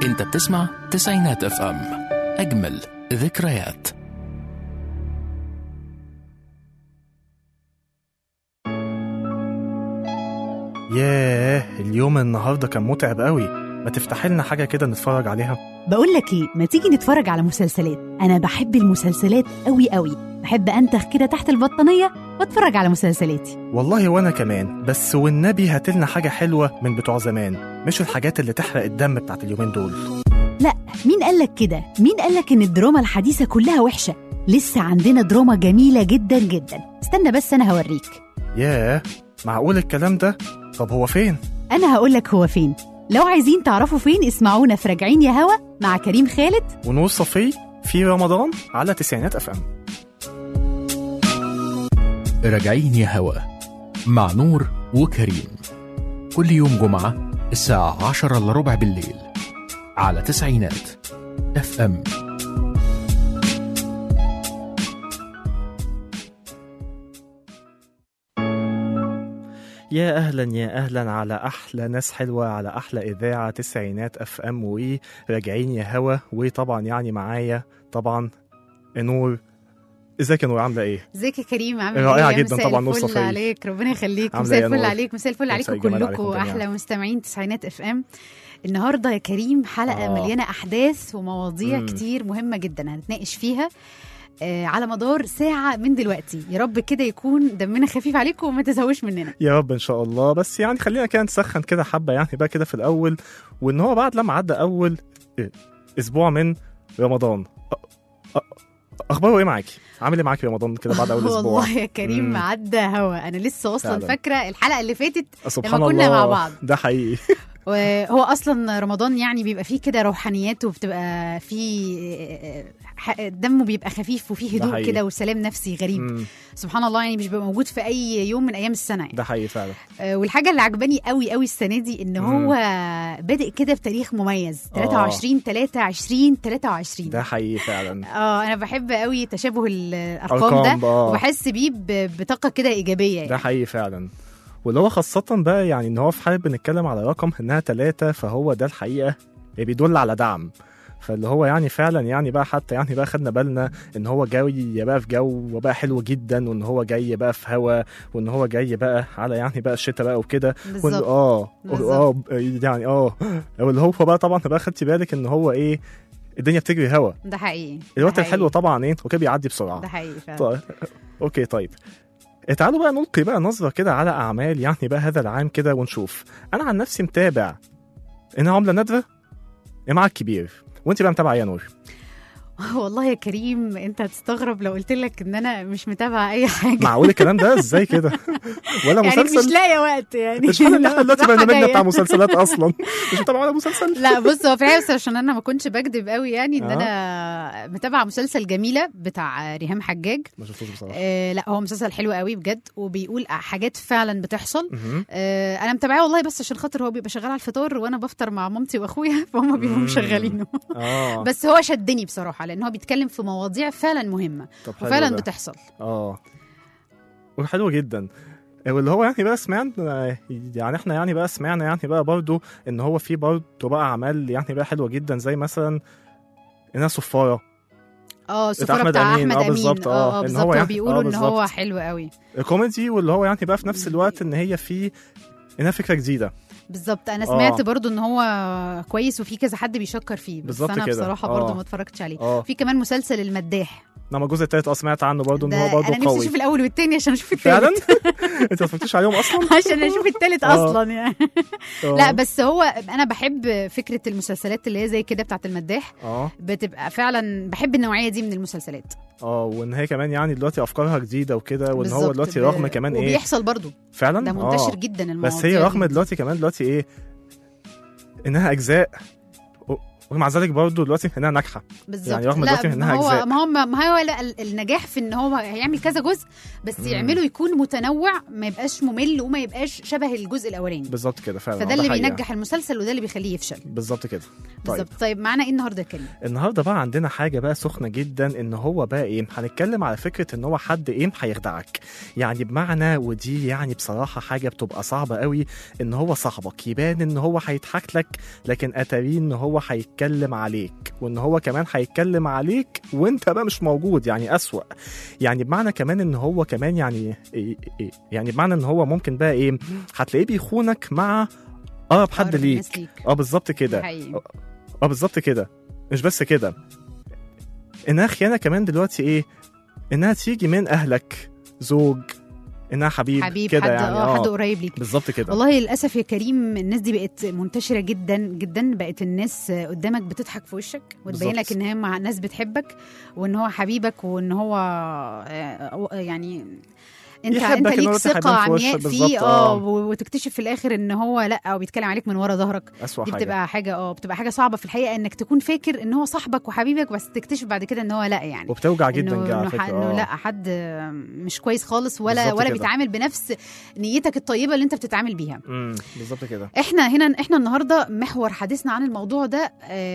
انت بتسمع تسعينات اف ام اجمل ذكريات ياه اليوم النهارده كان متعب قوي ما تفتحي لنا حاجه كده نتفرج عليها بقول لك ايه ما تيجي نتفرج على مسلسلات انا بحب المسلسلات قوي قوي بحب انتخ كده تحت البطانيه واتفرج على مسلسلاتي والله وانا كمان بس والنبي هاتلنا حاجه حلوه من بتوع زمان مش الحاجات اللي تحرق الدم بتاعت اليومين دول لا مين قالك كده مين قالك ان الدراما الحديثه كلها وحشه لسه عندنا دراما جميله جدا جدا استنى بس انا هوريك ياه معقول الكلام ده طب هو فين انا هقولك هو فين لو عايزين تعرفوا فين اسمعونا في راجعين يا هوا مع كريم خالد ونور صفي في رمضان على تسعينات اف ام راجعين يا هوا مع نور وكريم كل يوم جمعة الساعة عشرة إلا ربع بالليل على تسعينات اف ام يا اهلا يا اهلا على احلى ناس حلوه على احلى اذاعه تسعينات اف ام وراجعين يا هوا وطبعا يعني معايا طبعا نور ازيك يا نور عامله ايه ازيك يا كريم عامل رائعة ايه جداً مساء طبعاً نور الفل صفية. عليك ربنا يخليك عاملة مساء إيه يا الفل نور؟ عليك مساء الفل عليكم مساء الجمال عليكم كلكم جميعاً. احلى مستمعين تسعينات اف ام النهارده يا كريم حلقه آه. مليانه احداث ومواضيع مم. كتير مهمه جدا هنتناقش فيها آه على مدار ساعة من دلوقتي يا رب كده يكون دمنا خفيف عليكم وما تزهوش مننا يا رب ان شاء الله بس يعني خلينا كده نسخن كده حبه يعني بقى كده في الاول وان هو بعد لما عدى اول اسبوع من رمضان أ- أ- اخباره ايه معاكي عامل ايه معاكي رمضان كده بعد اول اسبوع والله يا كريم مم. عدى هوا انا لسه اصلا فعلاً. فاكره الحلقه اللي فاتت سبحان كنا الله مع بعض. ده حقيقي وهو اصلا رمضان يعني بيبقى فيه كده روحانيات وبتبقى فيه ح- دمه بيبقى خفيف وفيه ده هدوء حقيقي. كده وسلام نفسي غريب مم، سبحان الله يعني مش بيبقى موجود في اي يوم من ايام السنه يعني. ده حقيقي فعلا آه، والحاجه اللي عجباني قوي قوي السنه دي ان هو بادئ كده بتاريخ مميز 23 23 23 ده حقيقي فعلا اه انا بحب قوي تشابه الارقام ده ارقام اه وبحس بيه ب- بطاقه كده ايجابيه يعني. ده حقيقي فعلا واللي هو خاصة بقى يعني ان هو في حالة بنتكلم على رقم انها ثلاثة فهو ده الحقيقة اللي بيدل على دعم فاللي هو يعني فعلا يعني بقى حتى يعني بقى خدنا بالنا ان هو جاي بقى في جو وبقى حلو جدا وان هو جاي بقى في هوا وان هو جاي بقى على يعني بقى الشتاء بقى وكده وإن- بالظبط اه اه بالظبط. يعني اه واللي هو بقى طبعا بقى خدتي بالك ان هو ايه الدنيا بتجري هوا ده حقيقي الوقت ده الحلو طبعا ايه وكده بيعدي بسرعة ده حقيقي فعلا طيب اوكي طيب تعالوا بقى نلقي بقى نظرة كده على أعمال يعني بقى هذا العام كده ونشوف أنا عن نفسي متابع إنها عملة نادرة مع الكبير وأنت بقى متابعة يا نور والله يا كريم انت هتستغرب لو قلت لك ان انا مش متابعه اي حاجه معقول الكلام ده إزاي كده ولا يعني مش مسلسل لاقيه وقت يعني مش معنى إن إحنا دلوقتي بصراحة برنامجنا جاية. بتاع مسلسلات أصلا مش متابعة ولا مسلسل لا بص هو في الحقيقه بس عشان انا ما كنتش بكذب قوي يعني ان آه. انا متابعه مسلسل جميله بتاع ريهام حجاج ما شفتوش بصراحة آه لا هو مسلسل حلو قوي بجد وبيقول حاجات فعلا بتحصل مهم. آه انا متابعاه والله بس عشان خاطر هو بيبقى شغال على الفطار وانا بفطر مع مامتي واخويا فهم بيبقوا مم. مشغلينه آه بس هو شدني بصراحه لان هو بيتكلم في مواضيع فعلا مهمه طب حلو وفعلا ده. بتحصل اه وحلو جدا واللي هو يعني بقى سمعنا يعني احنا يعني بقى سمعنا يعني بقى برضو ان هو في برضو بقى اعمال يعني بقى حلوه جدا زي مثلا انها صفاره اه السفاره أحمد بتاع أمين. احمد آه، امين بالظبط، آه. اه إن بالظبط هو هو يعني- بيقولوا آه، ان هو بالظبط. حلو قوي كوميدي واللي هو يعني بقى في نفس الوقت ان هي في انها فكره جديده بالظبط انا آه. سمعت برضو ان هو كويس وفي كذا حد بيشكر فيه بس بالظبط انا كده. بصراحه آه. برضو ما اتفرجتش عليه اه في كمان مسلسل المداح انما الجزء الثالث اه سمعت عنه برضو ان ده هو برضو انا نفسي قوي اشوف الاول والتاني عشان اشوف فعلا التالت انت ما اتفرجتش عليهم اصلا عشان اشوف التالت آه. اصلا يعني آه. لا بس هو انا بحب فكره المسلسلات اللي هي زي كده بتاعت المداح اه بتبقى فعلا بحب النوعيه دي من المسلسلات اه وان هي كمان يعني دلوقتي افكارها جديده وكده وان هو بالظبط. دلوقتي ب- رغم كمان ايه وبيحصل برضو فعلا ده منتشر آه. جدا المواضيع بس هي رغم دي. دلوقتي كمان دلوقتي ايه انها اجزاء و- ومع ذلك برضه دلوقتي انها ناجحه بالظبط يعني رغم لا دلوقتي إنها ما هو أجزاء. ما هو ما هو لا ال- النجاح في ان هو هيعمل كذا جزء بس مم. يعمله يكون متنوع ما يبقاش ممل وما يبقاش شبه الجزء الاولاني بالظبط كده فعلا فده آه، اللي حقيقة. بينجح المسلسل وده اللي بيخليه يفشل بالظبط كده طيب. بالظبط طيب معانا ايه النهارده يا كريم النهارده بقى عندنا حاجه بقى سخنه جدا ان هو بقى ايه هنتكلم على فكره ان هو حد ايه هيخدعك يعني بمعنى ودي يعني بصراحه حاجه بتبقى صعبه قوي ان هو صاحبك يبان ان هو هيضحك لك لكن اتاريه ان هو هي هيتكلم عليك وان هو كمان هيتكلم عليك وانت بقى مش موجود يعني اسوأ يعني بمعنى كمان ان هو كمان يعني إيه إيه يعني بمعنى ان هو ممكن بقى ايه هتلاقيه بيخونك مع اقرب حد أقرب ليك الناس ليك. اه بالظبط ده كده حقيقي اه بالظبط كده مش بس كده انها خيانه كمان دلوقتي ايه انها تيجي من اهلك زوج انها حبيب, حبيب كده حد يعني اه حد اه قريب ليك بالظبط كده والله للاسف يا كريم الناس دي بقت منتشره جدا جدا بقت الناس قدامك بتضحك في وشك وتبين بالظبط. لك ان هي مع ناس بتحبك وان هو حبيبك وان هو آه، يعني انت يحبك انت إن ليك هو ثقه يحبك في وشك عمياء بالظبط، فيه آه. اه و- وتكتشف في الاخر ان هو لا او بيتكلم عليك من ورا ظهرك اسوأ دي حاجه بتبقى حاجه اه بتبقى حاجه صعبه في الحقيقه انك تكون فاكر ان هو صاحبك وحبيبك بس تكتشف بعد كده ان هو لا يعني وبتوجع جدا انه جا على إنه فكره ح- انه آه. لا حد مش كويس خالص ولا بالظبط ولا كده. بيتعامل بنفس نيتك الطيبه اللي انت بتتعامل بيها امم بالظبط كده احنا هنا احنا النهارده محور حديثنا عن الموضوع ده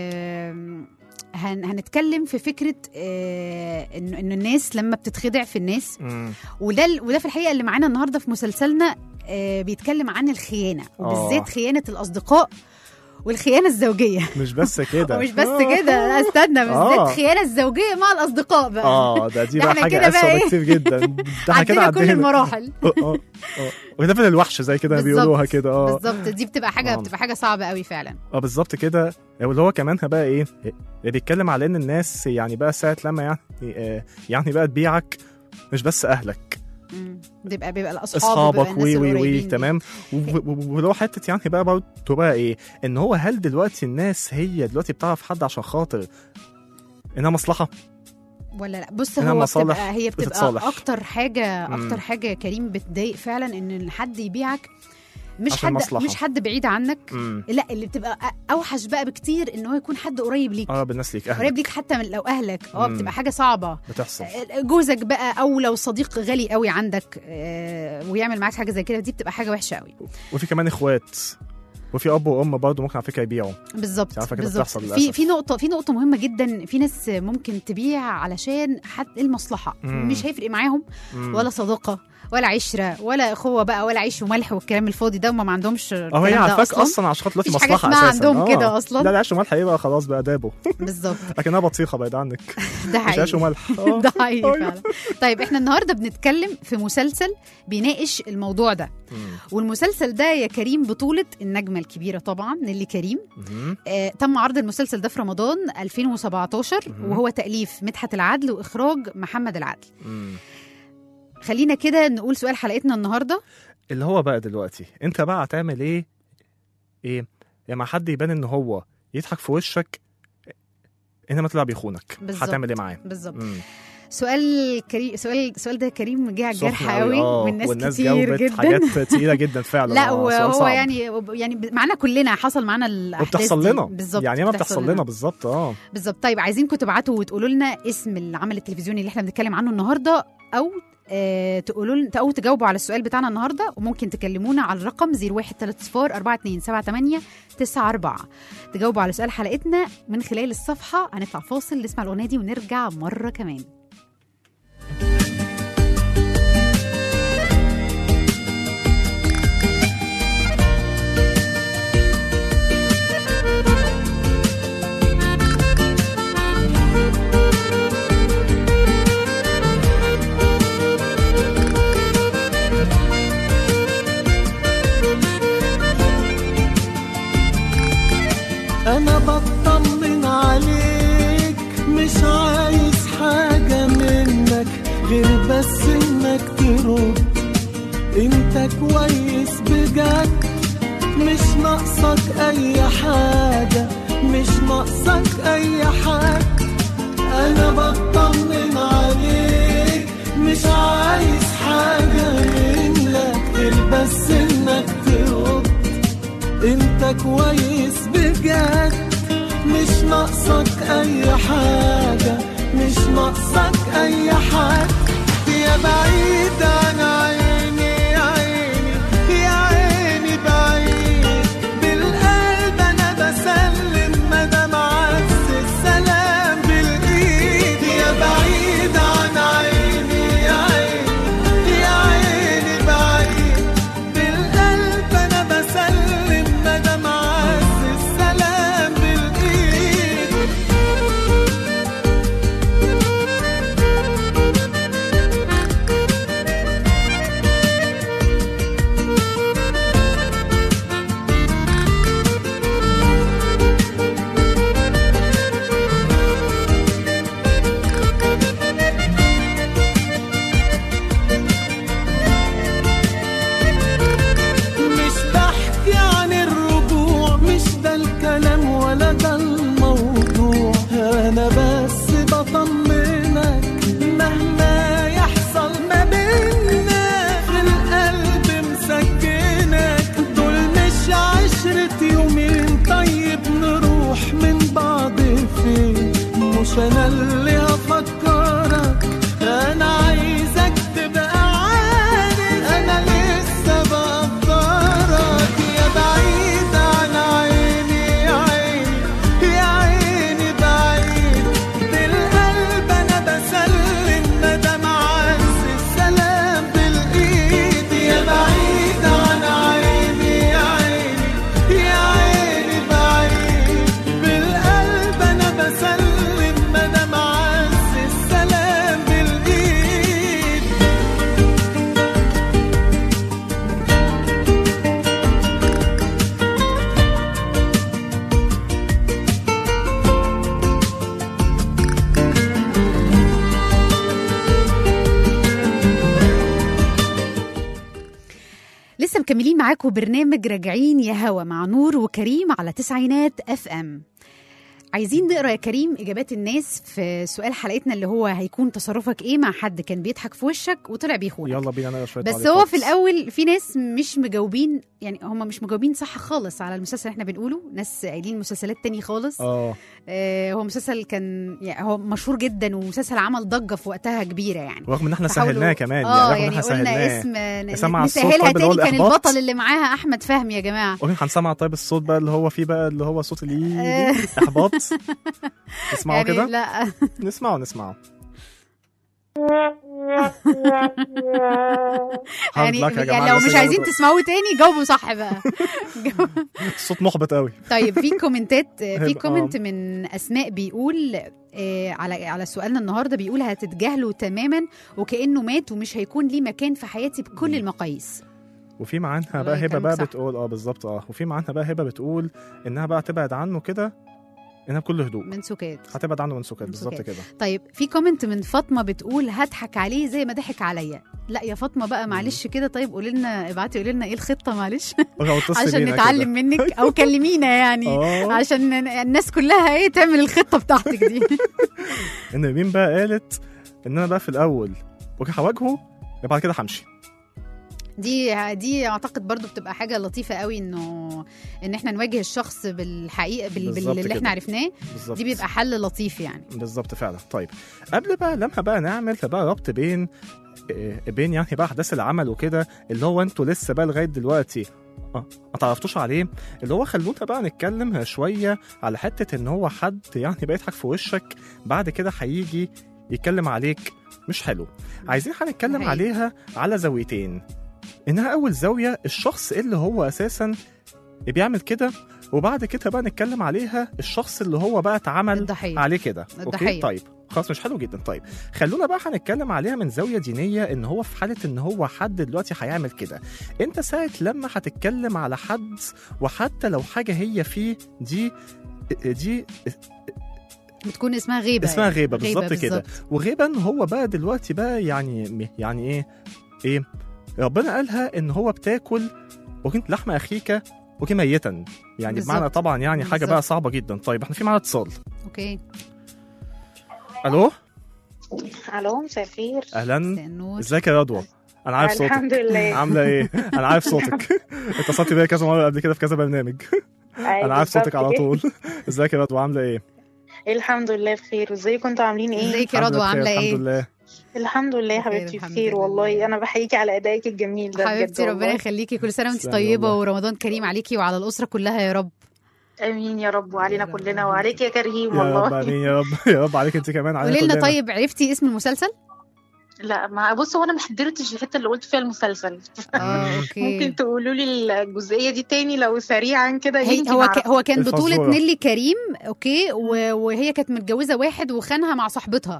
آم، هن هنتكلم في فكره آه، انه انه الناس لما بتتخدع في الناس امم وده ال- وده في الحقيقه اللي معانا النهارده في مسلسلنا آه، بيتكلم عن الخيانه وبالذات آه. خيانه الاصدقاء والخيانه الزوجيه مش بس كده ومش بس كده لا استنى بالذات آه. الخيانه الزوجيه مع الاصدقاء بقى اه ده دي ده بقى احنا حاجه كده بقى اسوء إيه؟ بكتير جدا ده احنا كده عدينا كل عدينا المراحل اه اه اه وليفل الوحش زي كده بالظبط. بيقولوها كده اه بالظبط دي بتبقى حاجه آه. بتبقى حاجه صعبه قوي فعلا اه بالظبط كده واللي هو كمان بقى ايه بيتكلم على ان الناس يعني بقى ساعه لما يعني آه، يعني بقى تبيعك مش بس اهلك مم. بيبقى بيبقى الاصحاب اصحابك وبيبقى الناس وي وي وي القريبين ليك. تمام و- و- ولو حته يعني بقى برضه بقى ايه ان هو هل دلوقتي الناس هي دلوقتي بتعرف حد عشان خاطر انها مصلحه ولا لا بص إنها هو مصالح بتبقى هي بتبقى بتتصالح. اكتر حاجه مم. اكتر حاجه يا كريم بتضايق فعلا ان حد يبيعك مش عشان حد مصلحة. مش حد بعيد عنك امم لا اللي بتبقى أ- اوحش بقى بكتير ان هو يكون حد قريب ليك اه بالناس ليك قريب اهلك ليك حتى من لو اهلك اه مم. بتبقى حاجه صعبه بتحصل جوزك بقى او لو صديق غالي قوي عندك آه، ويعمل معاك حاجه زي كده دي بتبقى حاجه وحشه قوي وفي كمان اخوات وفي اب وام برضه ممكن على فكره يبيعوا بالظبط عارفة كده بالظبط بتحصل في للأسف. في نقطه في نقطه مهمه جدا في ناس ممكن تبيع علشان حد المصلحه مم. مش هيفرق معاهم مم. ولا صداقه ولا عشره ولا اخوه بقى ولا عيش وملح والكلام الفاضي ده هم ما عندهمش اه هي الكلام ده عارفاك اصلا اصلا عشان خاطر دلوقتي مفيش حاجة مصلحه اسمها اساسا عندهم آه. كده أصلاً. لا العيش وملح ايه بقى خلاص بقى دابه بالظبط لكنها بطيخه بعيد عنك ده مش عيش حقيقي وملح آه. ده حقيقي أيوة. فعلا طيب احنا النهارده بنتكلم في مسلسل بيناقش الموضوع ده مم. والمسلسل ده يا كريم بطولة النجمة الكبيرة طبعا نيلي كريم مم. آه تم عرض المسلسل ده في رمضان 2017 مهم. وهو تأليف مدحت العدل وإخراج محمد العدل مم. خلينا كده نقول سؤال حلقتنا النهاردة اللي هو بقى دلوقتي انت بقى هتعمل ايه ايه لما حد يبان ان هو يضحك في وشك انما طلع بيخونك بالظبط. هتعمل ايه معاه بالظبط مم. سؤال كريم سؤال السؤال ده يا كريم جه على الجرح سخن قوي آه، والناس, والناس كتير جاوبت جدا حاجات تقيله جدا فعلا لا آه، سؤال وهو صعب. يعني يعني معانا كلنا حصل معانا الاحداث وبتحصل دي. لنا بالظبط يعني ما بتحصل لنا بالظبط اه بالظبط طيب عايزينكم تبعتوا وتقولوا لنا اسم العمل التلفزيوني اللي احنا بنتكلم عنه النهارده او آه تقولوا لنا او تجاوبوا على السؤال بتاعنا النهارده وممكن تكلمونا على الرقم 0130 4278 تجاوبوا على سؤال حلقتنا من خلال الصفحه هنطلع فاصل نسمع الاغنيه دي ونرجع مره كمان انا بطمن عليك مش عايز حاجة منك غير بس انك ترد انت كويس بجد مش ناقصك اي حاجة مش ناقصك اي حاجة انا بطمن عليك مش عايز حاجة منك غير بس انك ترد انت كويس بجد مش ناقصك اي حاجة مش ناقصك اي حاجة يا بعيد عن عيني يا عيني يا عيني بعيد بالقلب انا بسلم مدام عكس السلام بالايد يا بعيد عن عيني يا عيني يا عيني بعيد بالقلب انا بسلم مدام عز السلام بالايد مكملين معاكم برنامج راجعين يا هوا مع نور وكريم على تسعينات اف ام عايزين نقرا يا كريم اجابات الناس في سؤال حلقتنا اللي هو هيكون تصرفك ايه مع حد كان بيضحك في وشك وطلع بيخونك يلا بينا نقرا شويه بس تعليقات. هو في الاول في ناس مش مجاوبين يعني هم مش مجاوبين صح خالص على المسلسل اللي احنا بنقوله ناس قايلين مسلسلات تاني خالص اه آه هو مسلسل كان يعني هو مشهور جدا ومسلسل عمل ضجه في وقتها كبيره يعني رغم ان احنا فحاولوا- سهلناه كمان اه رغم ان يعني احنا قلنا سهلناه اسم ن- سمع الصوت نسهلها طيب اللي هو تاني كان الإحباط. البطل اللي معاها احمد فهمي يا جماعه اوكي هنسمع طيب الصوت بقى اللي هو فيه بقى اللي هو صوت اللي آه. احباط نسمعه يعني كده لا نسمعه نسمعه يعني, Hard luck يا جماعة، يعني لو الناس مش اللي عايزين جاوبوا- تسمعوه تاني جاوبوا صح بقى الصوت محبط قوي طيب في كومنتات في هيبقى- كومنت من اسماء بيقول آه على على سؤالنا النهارده بيقول هتتجاهلوا تماما وكانه مات ومش هيكون ليه مكان في حياتي بكل المقاييس وفي معانا والله بقى هبه كلامك بقى صح. بتقول اه بالظبط اه وفي معانا بقى هبه بتقول انها بقى تبعد عنه كده انها بكل هدوء من سكات هتبعد عنه من سكات من بالظبط سكات. كده طيب في كومنت من فاطمه بتقول هضحك عليه زي ما ضحك عليا لا يا فاطمه بقى معلش كده طيب قولي لنا ابعتي قولي لنا ايه الخطه معلش أو اتصل عشان بينا نتعلم كده. منك او كلمينا يعني اه عشان الناس كلها ايه تعمل الخطه بتاعتك دي ان مين بقى قالت ان انا بقى في الاول اوكي هواجهه بعد كده همشي دي دي اعتقد برضو بتبقى حاجه لطيفه قوي انه ان احنا نواجه الشخص بالحقيقه بال... بالظبط باللي كده. احنا عرفناه بالظبط دي بيبقى حل لطيف يعني بالظبط فعلا طيب قبل بقى لما بقى نعمل بقى ربط بين آه، بين يعني بقى احداث العمل وكده اللي هو انتوا لسه بقى لغايه دلوقتي اه ما تعرفتوش عليه اللي هو خلونا بقى نتكلم شويه على حته ان هو حد يعني بقى يضحك في وشك بعد كده هيجي يتكلم عليك مش حلو عايزين هنتكلم حقيقي. عليها على زاويتين انها اول زاويه الشخص اللي هو اساسا بيعمل كده وبعد كده بقى نتكلم عليها الشخص اللي هو بقى اتعمل الضحيه عليه كده اوكي الضحية. طيب خلاص مش حلو جدا طيب خلونا بقى هنتكلم عليها من زاويه دينيه ان هو في حاله ان هو حد دلوقتي هيعمل كده انت ساعه لما هتتكلم على حد وحتى لو حاجه هي فيه دي دي بتكون اسمها غيبه اسمها يعني. غيبه بالظبط كده وغيبا هو بقى دلوقتي بقى يعني يعني ايه ايه ربنا قالها ان هو بتاكل وكنت لحم اخيك وكي ميتا يعني بالظبط. بمعنى طبعا يعني حاجه بقى بالظبط. صعبه جدا طيب احنا في معانا اتصال اوكي الو الو مساء الخير اهلا مساء النور ازيك يا رضوى انا عارف صوتك الحمد لله عامله ايه انا عارف صوتك اتصلت بيا كذا مره قبل كده في كذا برنامج أيوة انا عارف صوتك بالظبط على كده. طول ازيك يا رضوى عامله ايه الحمد لله بخير وازيكم انتوا عاملين ايه ازيك يا الحمد رضوى لله بخير، عامله الحمد ايه لله الحمد لله يا بخير، حبيبتي الحمد بخير لله. والله انا بحييكي على ادائك الجميل ده حبيبتي بجد ربنا والله. يخليكي كل سنه وانت تسلمي طيبه والله. ورمضان كريم عليكي وعلى الاسره كلها يا رب امين يا رب وعلينا يا رب. كلنا وعليك يا كريم يا رب والله امين يا رب يا رب عليك انت كمان علينا قولي لنا كلنا. طيب عرفتي اسم المسلسل لا ما بص هو انا ما حضرتش الحته اللي قلت فيها المسلسل اه اوكي ممكن تقولوا لي الجزئيه دي تاني لو سريعا كده هي يمكن هو أعرف. ك... هو كان بطولة الفزورة. نيلي كريم اوكي و... وهي كانت متجوزة واحد وخانها مع صاحبتها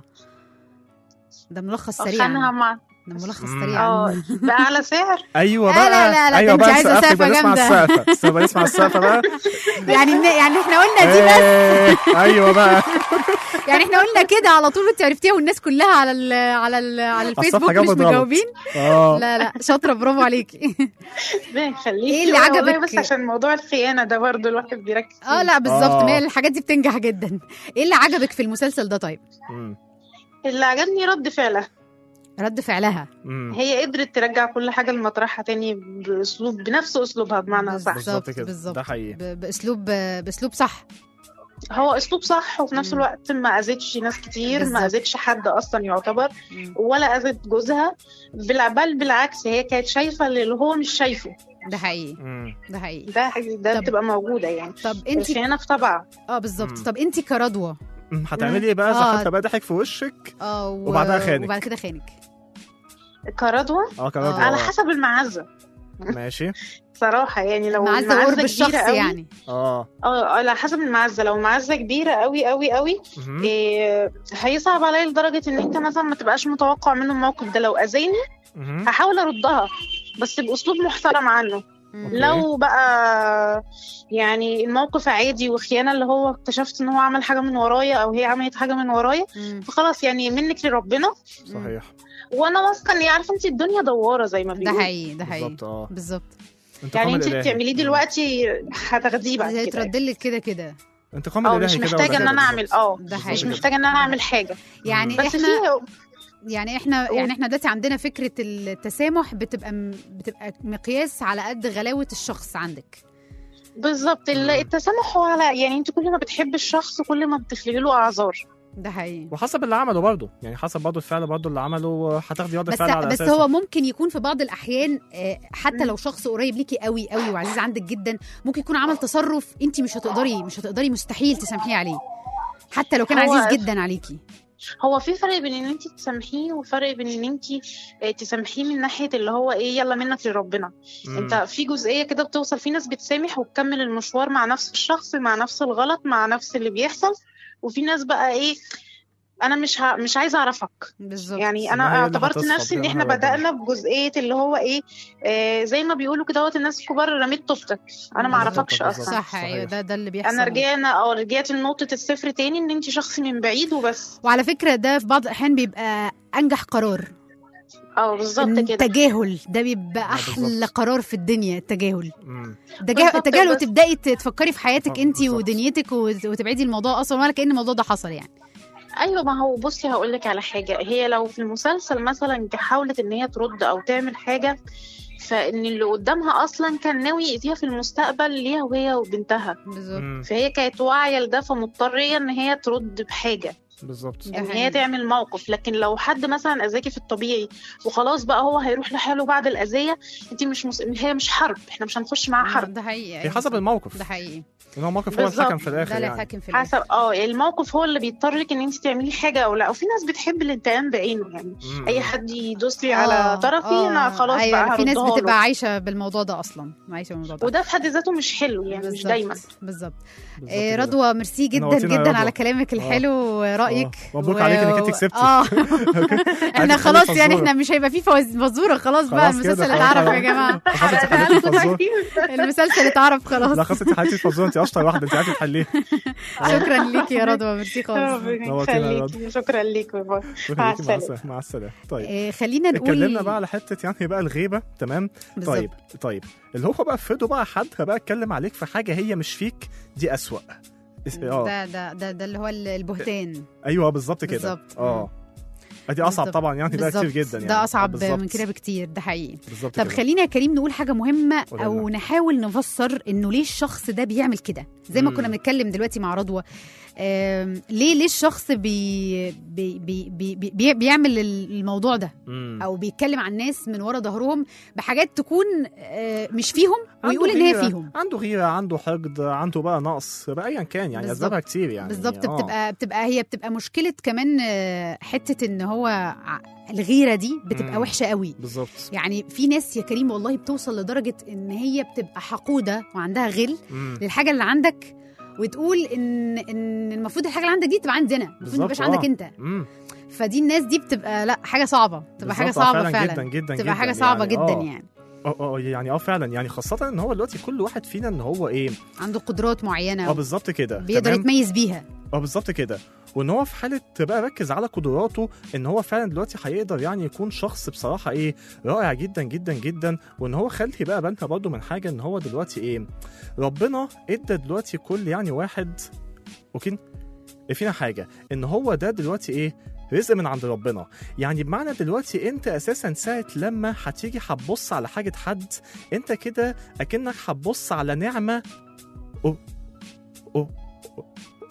ده ملخص سريع خانها مع ده ملخص مم. سريع اه بأعلى سعر ايوه لا، بقى لا، لا، ده ايوه انت بقى عايزة نسقف لك سقفة بقى نسمع جامدة. السقفه استنى نسمع السقفه بقى يعني يعني احنا قلنا دي بس إيه، ايوه بقى يعني احنا قلنا كده على طول انت عرفتيها والناس كلها على ال... على ال... على الفيسبوك مش جابت غلط. مجاوبين اه لا لا شاطرة برافو عليكي ربنا يخليكي إيه اللي والله عجبك؟ بس عشان موضوع الخيانه ده برضو الواحد بيركز فيه. اه لا بالظبط آه. ما هي الحاجات دي بتنجح جدا ايه اللي عجبك في المسلسل ده طيب مم. اللي عجبني رد فعلها رد فعلها مم. هي قدرت ترجع كل حاجة لمطرحها تاني بأسلوب بنفس أسلوبها بمعنى صح بالظبط كده بالظبط ده حقيقي ب... باسلوب باسلوب صح هو أسلوب صح وفي نفس مم. الوقت ما أذتش ناس كتير بالظبط. ما أذتش حد أصلا يعتبر مم. ولا أذت جوزها بل بل بالعكس هي كانت شايفة اللي هو مش شايفه ده حقيقي مم. ده حقيقي ده ده طب- بتبقى موجودة يعني طب انت الخيانة في طبعها اه بالظبط مم. طب انت كرضوى مم. هتعملي ايه بقى آه. اذا حتى بقى ضحك في وشك اه و... وبعدها خانك. وبعد كده خانك كرضوى اه كمان آه. على حسب المعزة ماشي صراحة يعني لو معزه المعزة قرب كبيرة الشخص قوي يعني اه اه على حسب المعزة لو معزة كبيرة قوي قوي قوي مهم. إيه هيصعب عليا لدرجة ان انت مثلا ما تبقاش متوقع منه الموقف ده لو اذاني مهم. هحاول اردها بس باسلوب محترم عنه مم. أوكي. لو بقى يعني الموقف عادي وخيانة اللي هو اكتشفت ان هو عمل حاجة من ورايا او هي عملت حاجة من ورايا مم. فخلاص يعني منك لربنا صحيح وانا واثقة ان عارفة انت الدنيا دوارة زي ما ده بيقولوا حقيقي ده حقيقي بالظبط اه بالظبط انتقام يعني انت الإلهي. بتعمليه دلوقتي هتاخديه بعد كده هيترد لك كده كده انتقام اه الالهي مش كده محتاجه ان ولا انا اعمل اه ده مش حقيقي. محتاجه ان انا اعمل حاجه يعني بس احنا في يعني احنا قول. يعني احنا دلوقتي عندنا فكره التسامح بتبقى م- بتبقى مقياس على قد غلاوه الشخص عندك بالظبط ال- التسامح هو على يعني انت كل ما بتحب الشخص كل ما بتخلقي له اعذار ده حقيقي وحسب اللي عمله برضه يعني حسب برضه الفعل برضه اللي عمله هتاخدي رد بس فعل على بس اساسه هو ممكن يكون في بعض الاحيان آه، حتى مم. لو شخص قريب ليكي قوي قوي وعزيز عندك جدا ممكن يكون عمل تصرف انت مش هتقدري مش هتقدري مستحيل تسامحيه عليه حتى لو كان هو- عزيز جدا عليكي هو في فرق بين ان انت تسامحيه وفرق بين ان انت آه، تسامحيه من ناحيه اللي هو ايه يلا منك لربنا مم. انت في جزئيه كده بتوصل في ناس بتسامح وتكمل المشوار مع نفس الشخص مع نفس الغلط مع نفس اللي بيحصل وفي ناس بقى ايه انا مش ه... مش عايزه اعرفك بالظبط يعني إن انا هي اللي اعتبرت هتصفى نفسي ان بينها احنا وبين بدانا بجزئيه اللي هو ايه آه زي ما بيقولوا كده وقت الناس الكبار رميت طوبتك انا ما بالظبط، اعرفكش بالظبط. اصلا صح صحيح. ايوه ده ده اللي بيحصل انا رجعنا اه رجعت لنقطه الصفر تاني ان انت شخص من بعيد وبس وعلى فكره ده في بعض الاحيان بيبقى انجح قرار اه بالظبط كده التجاهل ده بيبقى آه، احلى بالظبط. قرار في الدنيا التجاهل مم. التجاهل بالظبط، التجاهل بس- وتبداي ت- تفكري في حياتك آه، انت بالظبط. ودنيتك وت- وتبعدي الموضوع اصلا ولا كان الموضوع ده حصل يعني ايوه ما هو بصي هقول لك على حاجه هي لو في المسلسل مثلا حاولت ان هي ترد او تعمل حاجه فان اللي قدامها اصلا كان ناوي يأذيها في المستقبل ليها وهي وبنتها بالظبط مم. فهي كانت واعيه لده فمضطريه ان هي ترد بحاجه بالظبط ده ان حقيقي. هي تعمل موقف لكن لو حد مثلا اذاكي في الطبيعي وخلاص بقى هو هيروح لحاله بعد الاذيه انت مش مس... هي مش حرب احنا مش هنخش معاها حرب ده حقيقي هي أيوة حسب صح. الموقف ده حقيقي ان هو موقف هو بالظبط. الحكم في ده الاخر اللي يعني حاكم في الآخر. حسب اه الموقف هو اللي بيضطرك ان انت تعملي حاجه او لا وفي ناس بتحب الانتقام بعينه يعني مم. اي حد يدوس لي آه، على طرفي آه، انا خلاص أيوة بقى في ناس هردها بتبقى له. عايشه بالموضوع ده اصلا عايشه بالموضوع ده وده في حد ذاته مش حلو يعني مش بالظبط، دايما بالظبط بالظبط آه، كده. رضوى ميرسي جدا نورتينا يا جدا رضوى. على كلامك الحلو ورايك آه، مبروك عليك إنك أنت كسبتي. اه احنا عايزة خلاص تخلي يعني فزورة. احنا مش هيبقى فيه فوز- فزوره خلاص بقى خلاص كده، المسلسل خلاص، اتعرف خلاص. يا جماعه خلاص انت حليتي الفزورة. المسلسل اتعرف خلاص لا خلاص انت حليتي الفزورة انت اشطر واحدة انت عارفة تحليها شكرا ليكي يا رضوى ميرسي خالص ربنا نورتينا يا يخليكي شكرا ليك باي شكرا مع ليكي، مع السلامة. السلامة مع السلامة طيب آه، خلينا نقول اتكلمنا بقى على حتة يعني بقى الغيبة تمام بالظبط. طيب طيب اللي هو بقى افرضوا بقى حد بقى اتكلم عليك في حاجة هي مش فيك دي أسوأ اس- اه ده ده ده ده اللي هو البهتان ايوه بالظبط كده بالظبط. اه ادي اصعب بالظبط. طبعا يعني بقى كتير بالظبط. جدا يعني ده اصعب آه، بالظبط. من كده بكتير ده حقيقي بالظبط طب كده. خلينا يا كريم نقول حاجه مهمه قولي او لنا. نحاول نفسر انه ليه الشخص ده بيعمل كده زي ما مم. كنا بنتكلم دلوقتي مع رضوى آم، ليه ليه الشخص بي بي بي بي بي بيعمل الموضوع ده مم. او بيتكلم عن الناس من ورا ظهرهم بحاجات تكون آه، مش فيهم عنده ويقول ان هي غيرة، فيهم عنده غيرة عنده حقد عنده بقى نقص بقى ايا كان يعني بالظبط. اسبابها كتير يعني بالظبط آه. بتبقى بتبقى هي بتبقى مشكله كمان آه، حته ان هو ع- الغيره دي بتبقى مم. وحشه قوي بالظبط يعني في ناس يا كريم والله بتوصل لدرجه ان هي بتبقى حقوده وعندها غل مم. للحاجه اللي عندك وتقول ان ان المفروض الحاجه اللي عندك دي تبقى عندنا المفروض ما بالظبط، تبقاش عندك آه. انت مم. فدي الناس دي بتبقى لا حاجه صعبه بتبقى حاجه بالظبط، آه، صعبه فعلا جدا جدا بتبقى جدا حاجه صعبه يعني، جدا آه. يعني اه اه يعني اه فعلا يعني خاصة ان هو دلوقتي كل واحد فينا ان هو ايه عنده قدرات معينه اه بالظبط كده بيقدر تمام؟ يتميز بيها اه بالظبط كده وان هو في حاله بقى ركز على قدراته ان هو فعلا دلوقتي هيقدر يعني يكون شخص بصراحه ايه رائع جدا جدا جدا وان هو خلي بقى بالنا برضه من حاجه ان هو دلوقتي ايه ربنا ادى دلوقتي كل يعني واحد اوكي فينا حاجه ان هو ده دلوقتي ايه رزق من عند ربنا يعني بمعنى دلوقتي انت اساسا ساعه لما هتيجي هتبص على حاجه حد انت كده اكنك هتبص على نعمه أو أو أو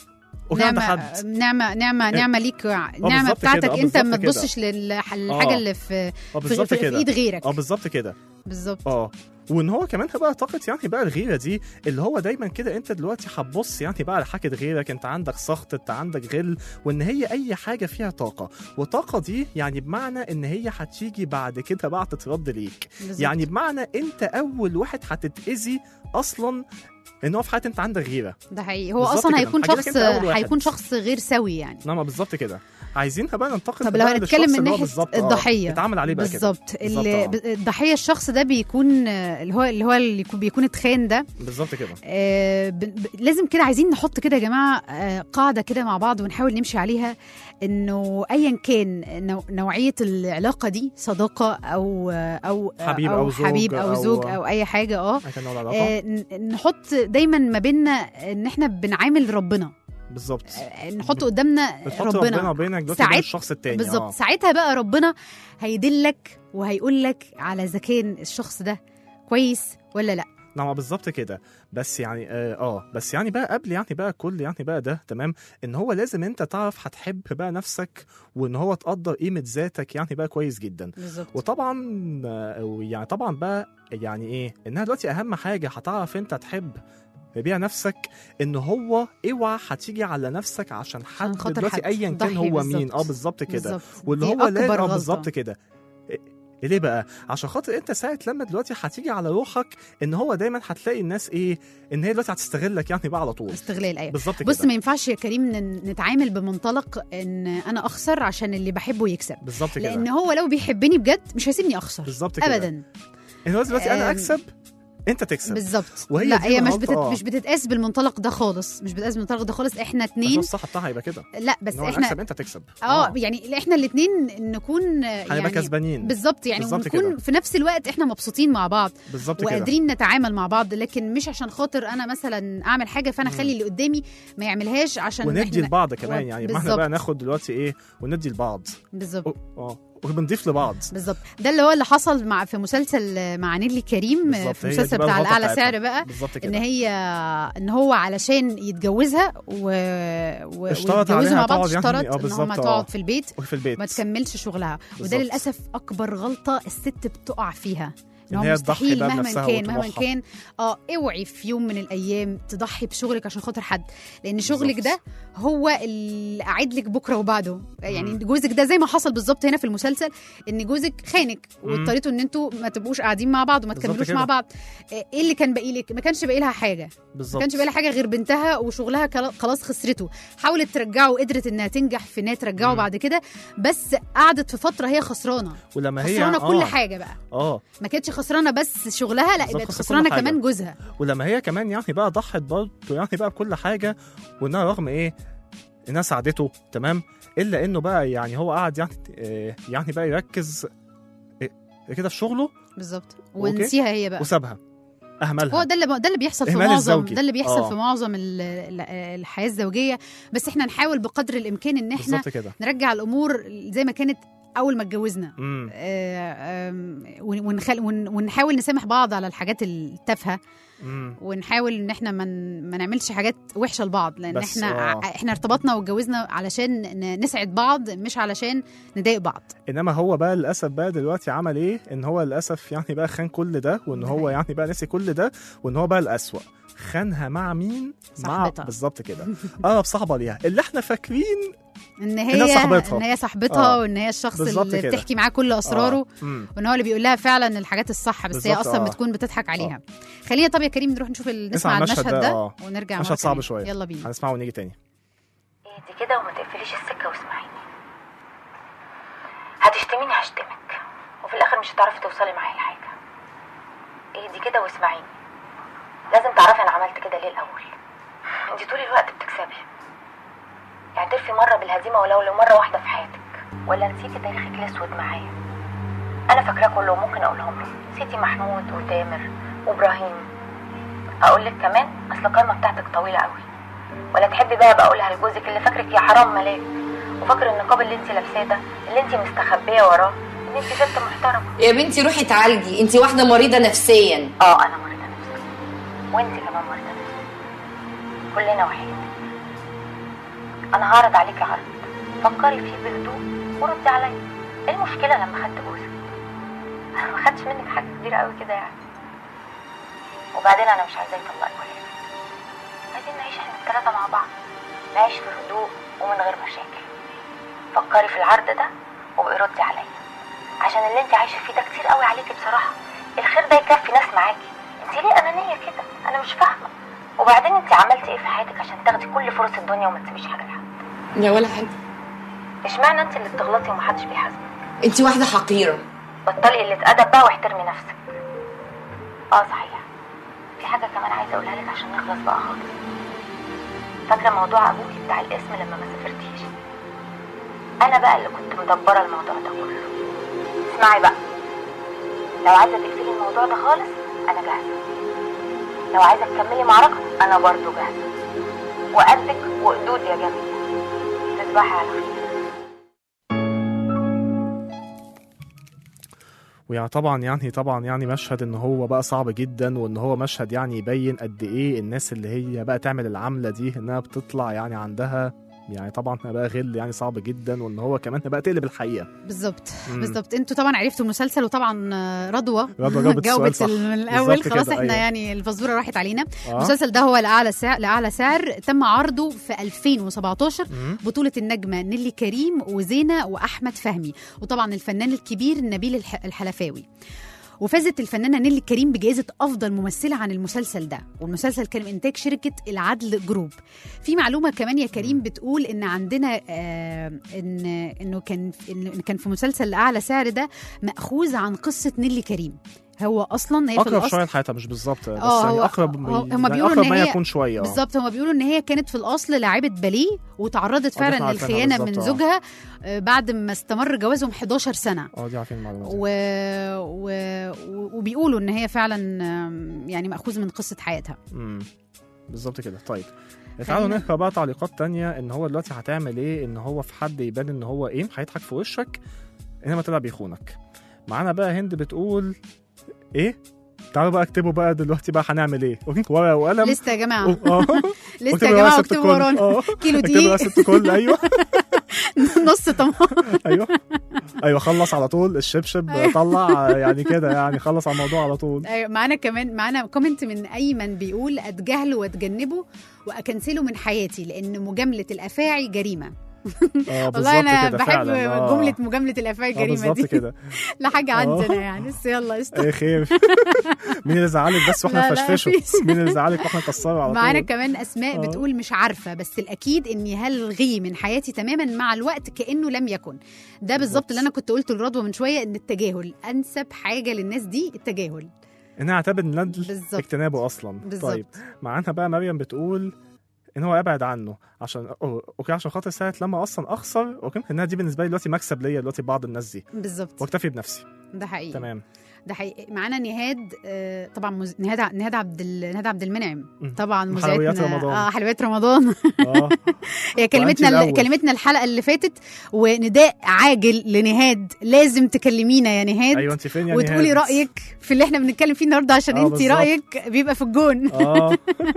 أو عند نعمه حد نعمه نعمه نعمه ليك نعمه بالظبط كده، بتاعتك آه، انت ما بالظبط كده. تبصش للحاجه آه. اللي في اه في, بالظبط في, في كده ايد غيرك اه بالظبط كده بالظبط اه وان هو كمان بقى طاقه يعني بقى الغيره دي اللي هو دايما كده انت دلوقتي هتبص يعني بقى على حاجه غيرك انت عندك سخط انت عندك غل وان هي اي حاجه فيها طاقه والطاقه دي يعني بمعنى ان هي هتيجي بعد كده بقى تترد ليك بالظبط. يعني بمعنى انت اول واحد هتتاذي اصلا ان هو في حياتي انت عندك غيره ده حقيقي هو بالظبط اصلا كده. هيكون هجيلك شخص أنت أول واحد. هيكون شخص غير سوي يعني انما بالظبط كده عايزينها بقى ننتقل طب لو بقى هنتكلم للشخص من اللي هو ناحيه بالظبط، آه، الضحيه اتعامل عليه بقى كده بالظبط اللي بالظبط، ب- الضحيه الشخص ده بيكون آه، اللي هو اللي هو اللي يكون- بيكون اتخان ده بالظبط كده آه، ب- ب- لازم كده عايزين نحط كده يا جماعه آه، قاعده كده مع بعض ونحاول نمشي عليها انه ايا كان نوع- نوعيه العلاقه دي صداقه او او حبيب او, أو زوج حبيب او أو- زوج او اي حاجه اه كان نوع العلاقه آه، ن- نحط دايما ما بيننا ان احنا بنعامل ربنا بالظبط آه، نحط قدامنا بتحط ربنا ربنا بينك دلوقتي وبين ساعات- الشخص التاني بالظبط آه. ساعتها بقى ربنا هيدلك وهيقول لك على اذا كان الشخص ده كويس ولا لا نعم بالظبط كده بس يعني اه, اه بس يعني بقى قبل يعني بقى كل يعني بقى ده تمام ان هو لازم انت تعرف هتحب بقى نفسك وان هو تقدر قيمه ذاتك يعني بقى كويس جدا بالظبط وطبعا آه، يعني طبعا بقى يعني ايه انها دلوقتي اهم حاجه هتعرف انت تحب بيها نفسك ان هو اوعى هتيجي على نفسك عشان حد خاطر دلوقتي حد. ايا كان ضحي هو بالظبط. مين اه بالظبط كده بالظبط. واللي دي هو لازم أكبر اه غلطة. بالظبط كده إيه- ليه بقى؟ عشان خاطر انت ساعه لما دلوقتي هتيجي على روحك ان هو دايما هتلاقي الناس ايه؟ ان هي دلوقتي هتستغلك يعني بقى على طول استغلال ايوه بالظبط كده بص ما ينفعش يا كريم ن- نتعامل بمنطلق ان انا اخسر عشان اللي بحبه يكسب بالظبط كده لان هو لو بيحبني بجد مش هيسيبني اخسر بالظبط كده ابدا ان هو دلوقتي انا آم، اكسب انت تكسب بالظبط وهي لا دي هي مش الغلطة، بتت... آه. مش بتتقاس بالمنطلق ده خالص مش بتتقاس بالمنطلق ده خالص احنا عشان اتنين الصح بتاعها يبقى كده لا بس ان هو انا احنا اكسب انت تكسب اه يعني احنا الاتنين نكون آه، هنبقى يعني كسبانين بالظبط يعني بالظبط ونكون كده. في نفس الوقت احنا مبسوطين مع بعض بالظبط كده وقادرين نتعامل مع بعض لكن مش عشان خاطر انا مثلا اعمل حاجه فانا مم. اخلي اللي قدامي ما يعملهاش عشان وندي احنا لبعض كمان يعني ما احنا بالظبط. بقى ناخد دلوقتي ايه وندي لبعض بالظبط اه وبنضيف لبعض بالظبط ده اللي هو اللي حصل مع في مسلسل مع نيلي كريم بالظبط، في هي دي المسلسل بقى بتاع الغلطة الاعلى بتاعتها. سعر بقى بالظبط ان كده هي ان هو علشان يتجوزها و... و... اشترط ويتجوزوا عليها مع بعض تقعد يعني- اشترط اه ان بالظبط، هم اه. تقعد في البيت وفي البيت ما تكملش شغلها وده بالظبط. للاسف اكبر غلطه الست بتقع فيها إن هو هي تضحي مستحيل بقى مهما بنفسها كان مهما وطموحها. كان اه اوعي في يوم من الايام تضحي بشغلك عشان خاطر حد لان شغلك بالظبط. ده هو اللي قاعد لك بكره وبعده يعني مم. جوزك ده زي ما حصل بالظبط هنا في المسلسل ان جوزك خانك مم. واضطريتوا ان انتوا ما تبقوش قاعدين مع بعض وما بالظبط تكملوش كده. مع بعض آه، ايه اللي كان باقي لك ما كانش باقي لها حاجه ما بالظبط كانش باقي لها حاجه غير بنتها وشغلها كلا- خلاص خسرته حاولت ترجعه وقدرت انها تنجح في انها ترجعه مم. بعد كده بس قعدت في فتره هي خسرانه ولما هي خسرانه كل آه. حاجه بقى اه ما كانتش خسرانه بس شغلها لا بالظبط، بقت خسرت خسرانه كل حاجة. كمان جوزها ولما هي كمان يعني بقى ضحت برضه يعني بقى بكل حاجه وانها رغم ايه انها ساعدته تمام الا انه بقى يعني هو قعد يعني آه، يعني بقى يركز آه، كده في شغله بالظبط أوكي. ونسيها هي بقى وسابها اهملها هو ده اللي ده اللي بيحصل في إهمال معظم الزوجي. ده اللي بيحصل آه. في معظم ال- ال- الحياه الزوجيه بس احنا نحاول بقدر الامكان ان احنا بالظبط كده نرجع الامور زي ما كانت اول ما اتجوزنا امم آه، آم، ون- ونخل ون- ونحاول نسامح بعض على الحاجات التافهه امم ونحاول ان احنا ما من ما نعملش حاجات وحشه لبعض لان بس، احنا آه. ع- احنا ارتبطنا واتجوزنا علشان ن- نسعد بعض مش علشان نضايق بعض انما هو بقى للاسف بقى دلوقتي عمل ايه ان هو للاسف يعني بقى خان كل ده وان هو ده يعني بقى نسي كل ده وان هو بقى الاسوأ خانها مع مين مع صاحبتها. بالظبط كده اقرب صاحبه ليها اللي احنا فاكرين ان إنها هي صاحبتها. ان هي صاحبتها آه. وان هي الشخص بالظبط اللي كده. بتحكي معاه كل اسراره آه. مم. وان هو اللي بيقول لها فعلا الحاجات الصح بس هي بالظبط، اصلا آه. بتكون بتضحك عليها خلينا طب يا كريم نروح نشوف ال- نسمع نسمع المشهد المشهد ده، ده آه. ونرجع مشهد مرة صعب تانية. شويه يلا بينا هنسمعه ونيجي تاني اهدي كده وما تقفليش السكه واسمعيني هتشتميني هشتمك وفي الاخر مش هتعرفي توصلي معايا لحاجه اهدي كده واسمعيني لازم تعرفي انا عملت كده ليه الاول انت طول الوقت بتكسبي اعترفي مره بالهزيمه ولو لمره واحده في حياتك ولا نسيتي تاريخك الاسود معايا انا فاكراه كله وممكن اقولهم له نسيتي محمود وتامر وابراهيم اقول لك كمان اصل القايمه بتاعتك طويله قوي ولا تحبي بقى ابقى اقولها لجوزك اللي فاكرك يا حرام ملاك وفاكر النقاب اللي انت لابساه ده اللي انت مستخبيه وراه ان انت ست محترمه يا بنتي روحي اتعالجي انت واحده مريضه نفسيا اه انا مريضه نفسيا وانت كمان مريضه نفسيا كلنا واحد انا هعرض عليكي عرض فكري فيه بهدوء وردي عليا ايه المشكله لما خدت جوزك انا ما خدتش منك حاجه كبيره قوي كده يعني وبعدين انا مش عايزاه يطلقك ولا يسيبك. عايزين نعيش احنا الثلاثه مع بعض نعيش في هدوء ومن غير مشاكل فكري في العرض ده وابقي ردي عليا عشان اللي انت عايشه فيه ده كتير قوي عليكي بصراحه الخير ده يكفي ناس معاكي انت ليه انانيه كده انا مش فاهمه وبعدين انت عملتي ايه في حياتك عشان تاخدي كل فرص الدنيا وما تسيبيش حاجه لحد لا ولا حاجه اشمعنى انت اللي بتغلطي ومحدش بيحاسبك انت واحده حقيره بطلي قله ادب بقى واحترمي نفسك اه صحيح في حاجه كمان عايزه اقولها لك عشان نخلص بقى خالص فاكره موضوع ابوكي بتاع الاسم لما ما سافرتيش انا بقى اللي كنت مدبره الموضوع ده كله اسمعي بقى لو عايزه تقفلي الموضوع ده خالص انا جاهزه لو عايزه تكملي معركه انا برضو جاهزه وقدك وقدود يا جميل تصبحي على خير ويعني طبعا يعني طبعا يعني مشهد ان هو بقى صعب جدا وان هو مشهد يعني يبين قد ايه الناس اللي هي بقى تعمل العمله دي انها بتطلع يعني عندها يعني طبعا بقى غل يعني صعب جدا وان هو كمان بقى تقلب الحقيقه بالظبط مم. بالظبط انتوا طبعا عرفتوا المسلسل وطبعا آه، رضوى رضوى جاوبت السؤال جاوبت صح. من الاول بالظبط خلاص كده، احنا أيوة. يعني الفزوره راحت علينا آه. المسلسل ده هو لاعلى سعر لاعلى سعر تم عرضه في 2017 مم. بطولة النجمة نيلي كريم وزينة وأحمد فهمي وطبعا الفنان الكبير نبيل الح- الحلفاوي وفازت الفنانة نيلي كريم بجائزة أفضل ممثلة عن المسلسل ده والمسلسل كان من إنتاج شركة العدل جروب في معلومة كمان يا كريم بتقول إن عندنا آه إن إنه كان إن كان في مسلسل لأعلى سعر ده مأخوذ عن قصة نيلي كريم هو أصلا هي في اقرب الأصل شويه لحياتها مش بالظبط بس آه، يعني هو- اقرب هو- هما يعني بيقولوا اقرب إن ما هي- يكون شويه آه. بالظبط هما بيقولوا ان هي كانت في الاصل لاعبه باليه وتعرضت دي فعلا إحنا عارفينها للخيانه من بالظبط، آه. زوجها آه، بعد ما استمر جوازهم 11 سنه اه دي عارفين المعلومه دي و... و... وبيقولوا ان هي فعلا آم، يعني ماخوذ من قصه حياتها امم بالظبط كده طيب تعالوا خلينا- نقرا بقى تعليقات تانية ان هو دلوقتي هتعمل ايه ان هو في حد يبان ان هو ايه هيضحك في وشك انما طلع بيخونك معانا بقى هند بتقول ايه تعالوا بقى اكتبوا بقى دلوقتي بقى هنعمل ايه ورقه وقلم لسه يا جماعه اه لسه يا جماعه اكتبوا ورانا اه كيلو اكتبوا بقى دقيق ست كل ايوه نص طماطم ايوه ايوه خلص على طول الشبشب طلع يعني كده يعني خلص على الموضوع على طول ايوه معانا كمان معانا كومنت من ايمن بيقول اتجاهله واتجنبه واكنسله من حياتي لان مجامله الافاعي جريمه اه بالظبط والله انا كده بحب فعلا آه. جمله مجامله الافاعي آه، الجريمه بالظبط دي كده لا حاجه آه. عندنا يعني بس يلا قشطه ايه خير مين اللي زعلك بس واحنا لا، لا، نفشفشه مفيش. مين اللي زعلك واحنا نكسره على معانا طول كمان اسماء آه. بتقول مش عارفه بس الاكيد اني هلغيه من حياتي تماما مع الوقت كانه لم يكن ده بالظبط اللي انا كنت قلته لرضوى من شويه ان التجاهل انسب حاجه للناس دي التجاهل انها اعتبر الندل بالظبط. اجتنابه اصلا بالظبط. طيب معانا بقى مريم بتقول ان هو ابعد عنه عشان أو- اوكي عشان خاطر ساعه لما اصلا اخسر اوكي انها دي بالنسبه لي دلوقتي مكسب ليا دلوقتي بعض الناس دي بالظبط واكتفي بنفسي ده حقيقي تمام ده حقيقي معانا نهاد آه، طبعا مز... نهاد ع- نهاد عبد ال... نهاد عبد المنعم مم. طبعا حلويات مذيعتنا رمضان. اه حلويات رمضان اه هي كلمتنا الأول. ال... كلمتنا الحلقه اللي فاتت ونداء عاجل لنهاد لازم تكلمينا يا نهاد ايوه انت فين يا وتقولي نهاد؟ رايك في اللي احنا بنتكلم فيه النهارده عشان آه، انت بالظبط. رايك بيبقى في الجون اه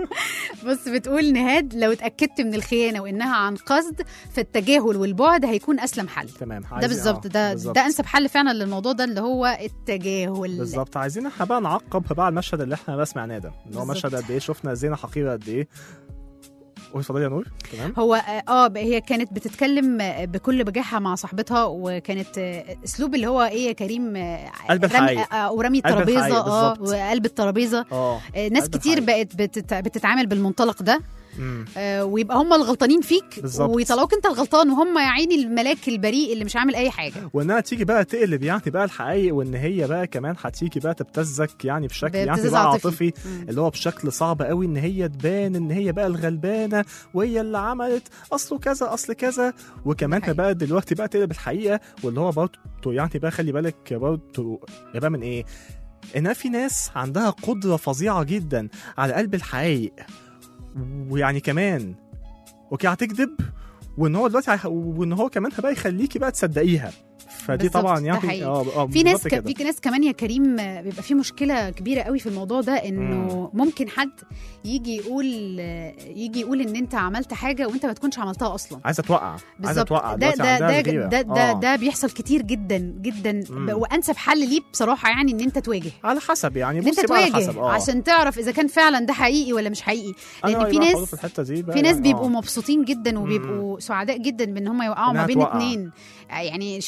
بص بتقول نهاد لو اتاكدت من الخيانه وانها عن قصد فالتجاهل والبعد هيكون اسلم حل تمام ده عايزين- بالظبط آه، ده بالظبط. ده انسب حل فعلا للموضوع ده اللي هو التجاهل بالظبط عايزين احنا بقى نعقب بقى على المشهد اللي احنا بقى سمعناه ده اللي هو بالظبط. مشهد قد ايه شفنا زينه حقيره قد ايه قولي اتفضلي يا نور تمام هو اه هي كانت بتتكلم بكل بجاحه مع صاحبتها وكانت آه، اسلوب اللي هو ايه يا كريم آه، قلب رمي الحقيقة. آه، ورمي قلب الترابيزه الحقيقة اه بالظبط. وقلب الترابيزه اه آه، ناس قلب كتير الحقيقة. بقت بتت- بتتعامل بالمنطلق ده مم. آه، ويبقى هم الغلطانين فيك بالظبط. ويطلعوك انت الغلطان وهم يا عيني الملاك البريء اللي مش عامل اي حاجه وانها تيجي بقى تقلب يعني بقى الحقائق وان هي بقى كمان هتيجي بقى تبتزك يعني بشكل يعني بابتزاز بقى عاطفي. عاطفي مم. اللي هو بشكل صعب قوي ان هي تبان ان هي بقى الغلبانه وهي اللي عملت اصله كذا اصل كذا وكمان حقيقي. بقى دلوقتي بقى تقلب الحقيقه واللي هو برضه يعني بقى خلي بالك برضه يا بقى من ايه انها في ناس عندها قدره فظيعه جدا على قلب الحقائق ويعني كمان اوكي هتكذب وان هو دلوقتي هيخ- وان هو كمان هبقى يخليكي بقى تصدقيها فدي بالظبط، طبعا ده يعني حقيقي. اه اه في ناس بالظبط ك... كده. في ناس كمان يا كريم آه، بيبقى في مشكله كبيره قوي في الموضوع ده انه ممكن حد يجي يقول آه، يجي يقول ان انت عملت حاجه وانت ما تكونش عملتها اصلا عايزه توقع عايزه بالظبط توقع ده دلوقتي ده عندها ده الغيرة. ده, ده, آه. ده بيحصل كتير جدا جدا مم. وانسب حل ليه بصراحه يعني ان انت تواجه على حسب يعني ان انت بصي بقى على تواجه حسب اه عشان تعرف اذا كان فعلا ده حقيقي ولا مش حقيقي أنا لان رأيي في بقى ناس خلاص في الحته دي بقى في ناس يعني بيبقوا آه. مبسوطين جدا وبيبقوا سعداء جدا بان هم يوقعوا إنها ما بين توقع. اتنين يعني شايفين اتنين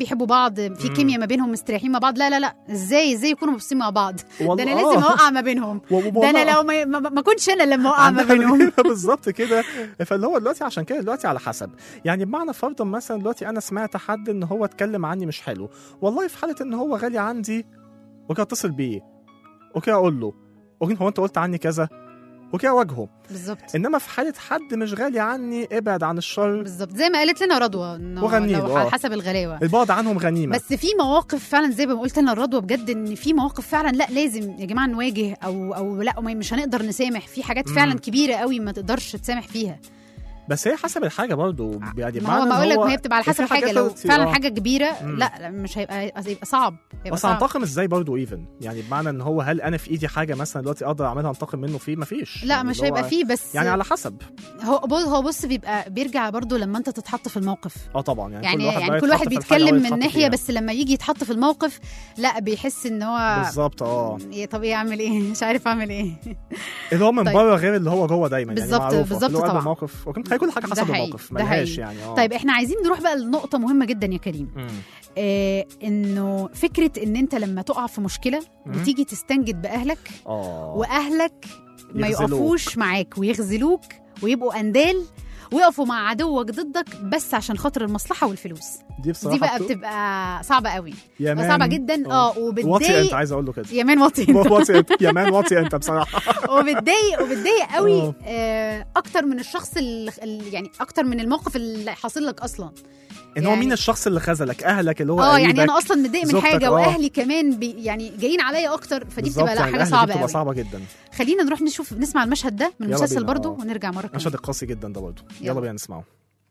بيحبوا بعض في مم. كيمياء ما بينهم مستريحين مع بعض لا لا لا ازاي ازاي يكونوا مبسوطين مع بعض والله- ده انا لازم آه. اوقع ما بينهم و- و- ده والله- انا لو ما, ما, ما كنتش انا لما اوقع ما عندها بينهم بالظبط كده فاللي هو دلوقتي عشان كده دلوقتي على حسب يعني بمعنى فرضا مثلا دلوقتي انا سمعت حد ان هو اتكلم عني مش حلو والله في حاله ان هو غالي عندي اوكي اتصل بيه اوكي اقول له اوكي هو انت قلت عني كذا اوكي اواجهه بالظبط انما في حاله حد مش غالي عني ابعد عن الشر بالظبط زي ما قالت لنا رضوى انه وغني لو له، على آه. حسب الغلاوه البعد عنهم غنيمه بس في مواقف فعلا زي ما قلت لنا رضوى بجد ان في مواقف فعلا لا لازم يا جماعه نواجه او او لا ما- مش هنقدر نسامح في حاجات مم. فعلا كبيره قوي ما تقدرش تسامح فيها بس هي حسب الحاجه برضو يعني ما بمعنى هو إن بقول لك هو ما هي بتبقى على في حسب حاجات الحاجه لو دلوقتي- فعلا آه. حاجه كبيره مم. لا لا، مش هيبقى هيبقى صعب هيبقى بس صعب هنتقم ازاي برضو ايفن يعني بمعنى ان هو هل انا في ايدي حاجه مثلا دلوقتي اقدر اعملها انتقم منه فيه مفيش لا يعني مش اللي هو- هيبقى فيه بس يعني على حسب هو بص هو بص بيبقى بيرجع برضو لما انت تتحط في الموقف اه طبعا يعني, يعني كل واحد يعني بقى كل يتحط واحد في الحاجة اللي بيتكلم هو من يتحط ناحيه فيها. بس لما يجي يتحط في الموقف لا بيحس ان هو بالظبط اه إيه طب ايه اعمل ايه مش عارف اعمل ايه اللي هو من طيب. بره غير اللي هو جوه دايما بالظبط- يعني معروفة. بالظبط اللي هو قبل طبعا. الموقف وكم هي كل حاجه ده حسب حقيقي، الموقف ده ملهاش حقيقي. يعني اه طيب احنا عايزين نروح بقى لنقطه مهمه جدا يا كريم مم. آه انه فكره ان انت لما تقع في مشكله مم. بتيجي تستنجد باهلك اه واهلك ما يخذلوك. يقفوش معاك ويخذلوك ويبقوا اندال ويقفوا مع عدوك ضدك بس عشان خاطر المصلحه والفلوس دي بصراحه دي بقى بتو- بتبقى صعبه قوي يا بتبقى مان صعبه جدا اه واطي انت وبتضايق عايز اقول له كده يا مان واطي واطي انت يا مان واطي انت بصراحه وبتضايق وبتضايق قوي آه. آه اكتر من الشخص اللي اللي- يعني اكتر من الموقف اللي حاصل لك اصلا ان هو يعني- مين الشخص اللي خذلك اهلك اللي هو اه يعني قريبك. انا اصلا متضايق من زوجتك، حاجه آه. واهلي كمان بي يعني جايين عليا اكتر فدي بالظبط، بتبقى لا يعني حاجه الأهل دي صعبه بتبقى قوي صعبه جدا خلينا نروح نشوف نسمع المشهد ده من يلا المسلسل بينا، برضو آه. ونرجع مره كمان مشهد قاسي جدا ده برضه يلا يلا. بينا نسمعه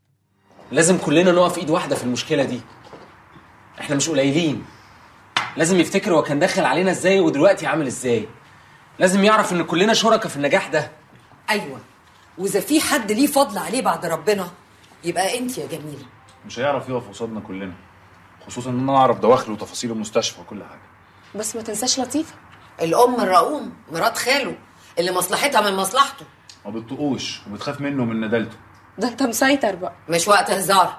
لازم كلنا نقف ايد واحده في المشكله دي احنا مش قليلين لازم يفتكر هو كان داخل علينا ازاي ودلوقتي عامل ازاي لازم يعرف ان كلنا شركاء في النجاح ده ايوه واذا في حد ليه فضل عليه بعد ربنا يبقى انت يا جميله مش هيعرف يقف قصادنا كلنا خصوصا ان انا اعرف دواخل وتفاصيل المستشفى وكل حاجه بس ما تنساش لطيفه الام الرؤوم مرات خاله اللي مصلحتها من مصلحته ما بتطقوش وبتخاف منه من ندالته ده انت مسيطر بقى مش وقت هزار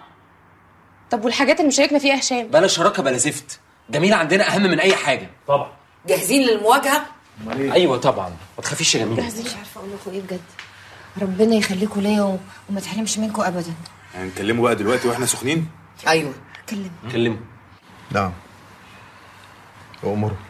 طب والحاجات اللي مشاركنا فيها يا هشام بلا شراكه بلا زفت جميله عندنا اهم من اي حاجه طبعا جاهزين للمواجهه امال ايه ايوه طبعا ما تخافيش يا جميله مش عارفه اقول لكم ايه بجد ربنا يخليكم ليا و... وما تحرمش منكم ابدا هنكلمه بقى دلوقتي واحنا سخنين ايوه اتكلم كلمه نعم وامره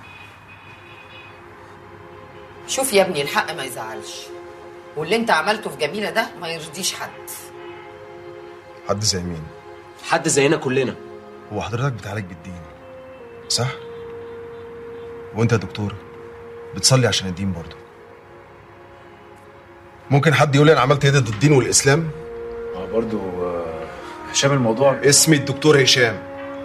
شوف يا ابني الحق ما يزعلش واللي انت عملته في جميله ده ما يرضيش حد حد زي مين حد زينا كلنا هو حضرتك بتعالج بالدين صح وانت يا دكتور بتصلي عشان الدين برضه ممكن حد يقول لي انا عملت ايه ضد الدين والاسلام اه برضو آه، هشام الموضوع اسمي الدكتور هشام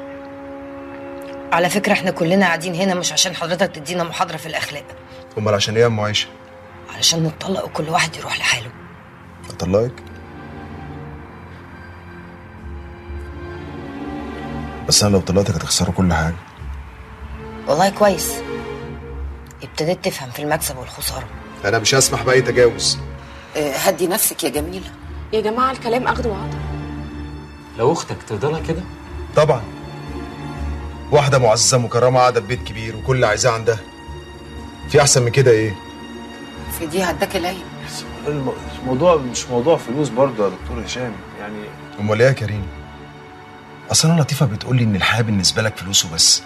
على فكره احنا كلنا قاعدين هنا مش عشان حضرتك تدينا محاضره في الاخلاق امال عشان ايه يا ام عايشه علشان نتطلق وكل واحد يروح لحاله اطلقك بس انا لو طلقتك هتخسروا كل حاجه والله كويس ابتديت تفهم في المكسب والخساره انا مش هسمح باي تجاوز اه هدي نفسك يا جميله يا جماعه الكلام اخد وعطا لو اختك ترضى كده طبعا واحده معززه مكرمه قاعده في بيت كبير وكل اللي عايزاه عندها في احسن من كده ايه في دي هداك العين الم- الموضوع مش موضوع فلوس برضه يا دكتور هشام يعني امال ايه يا كريم اصل انا لطيفه بتقول لي ان الحياه بالنسبه لك فلوسه بس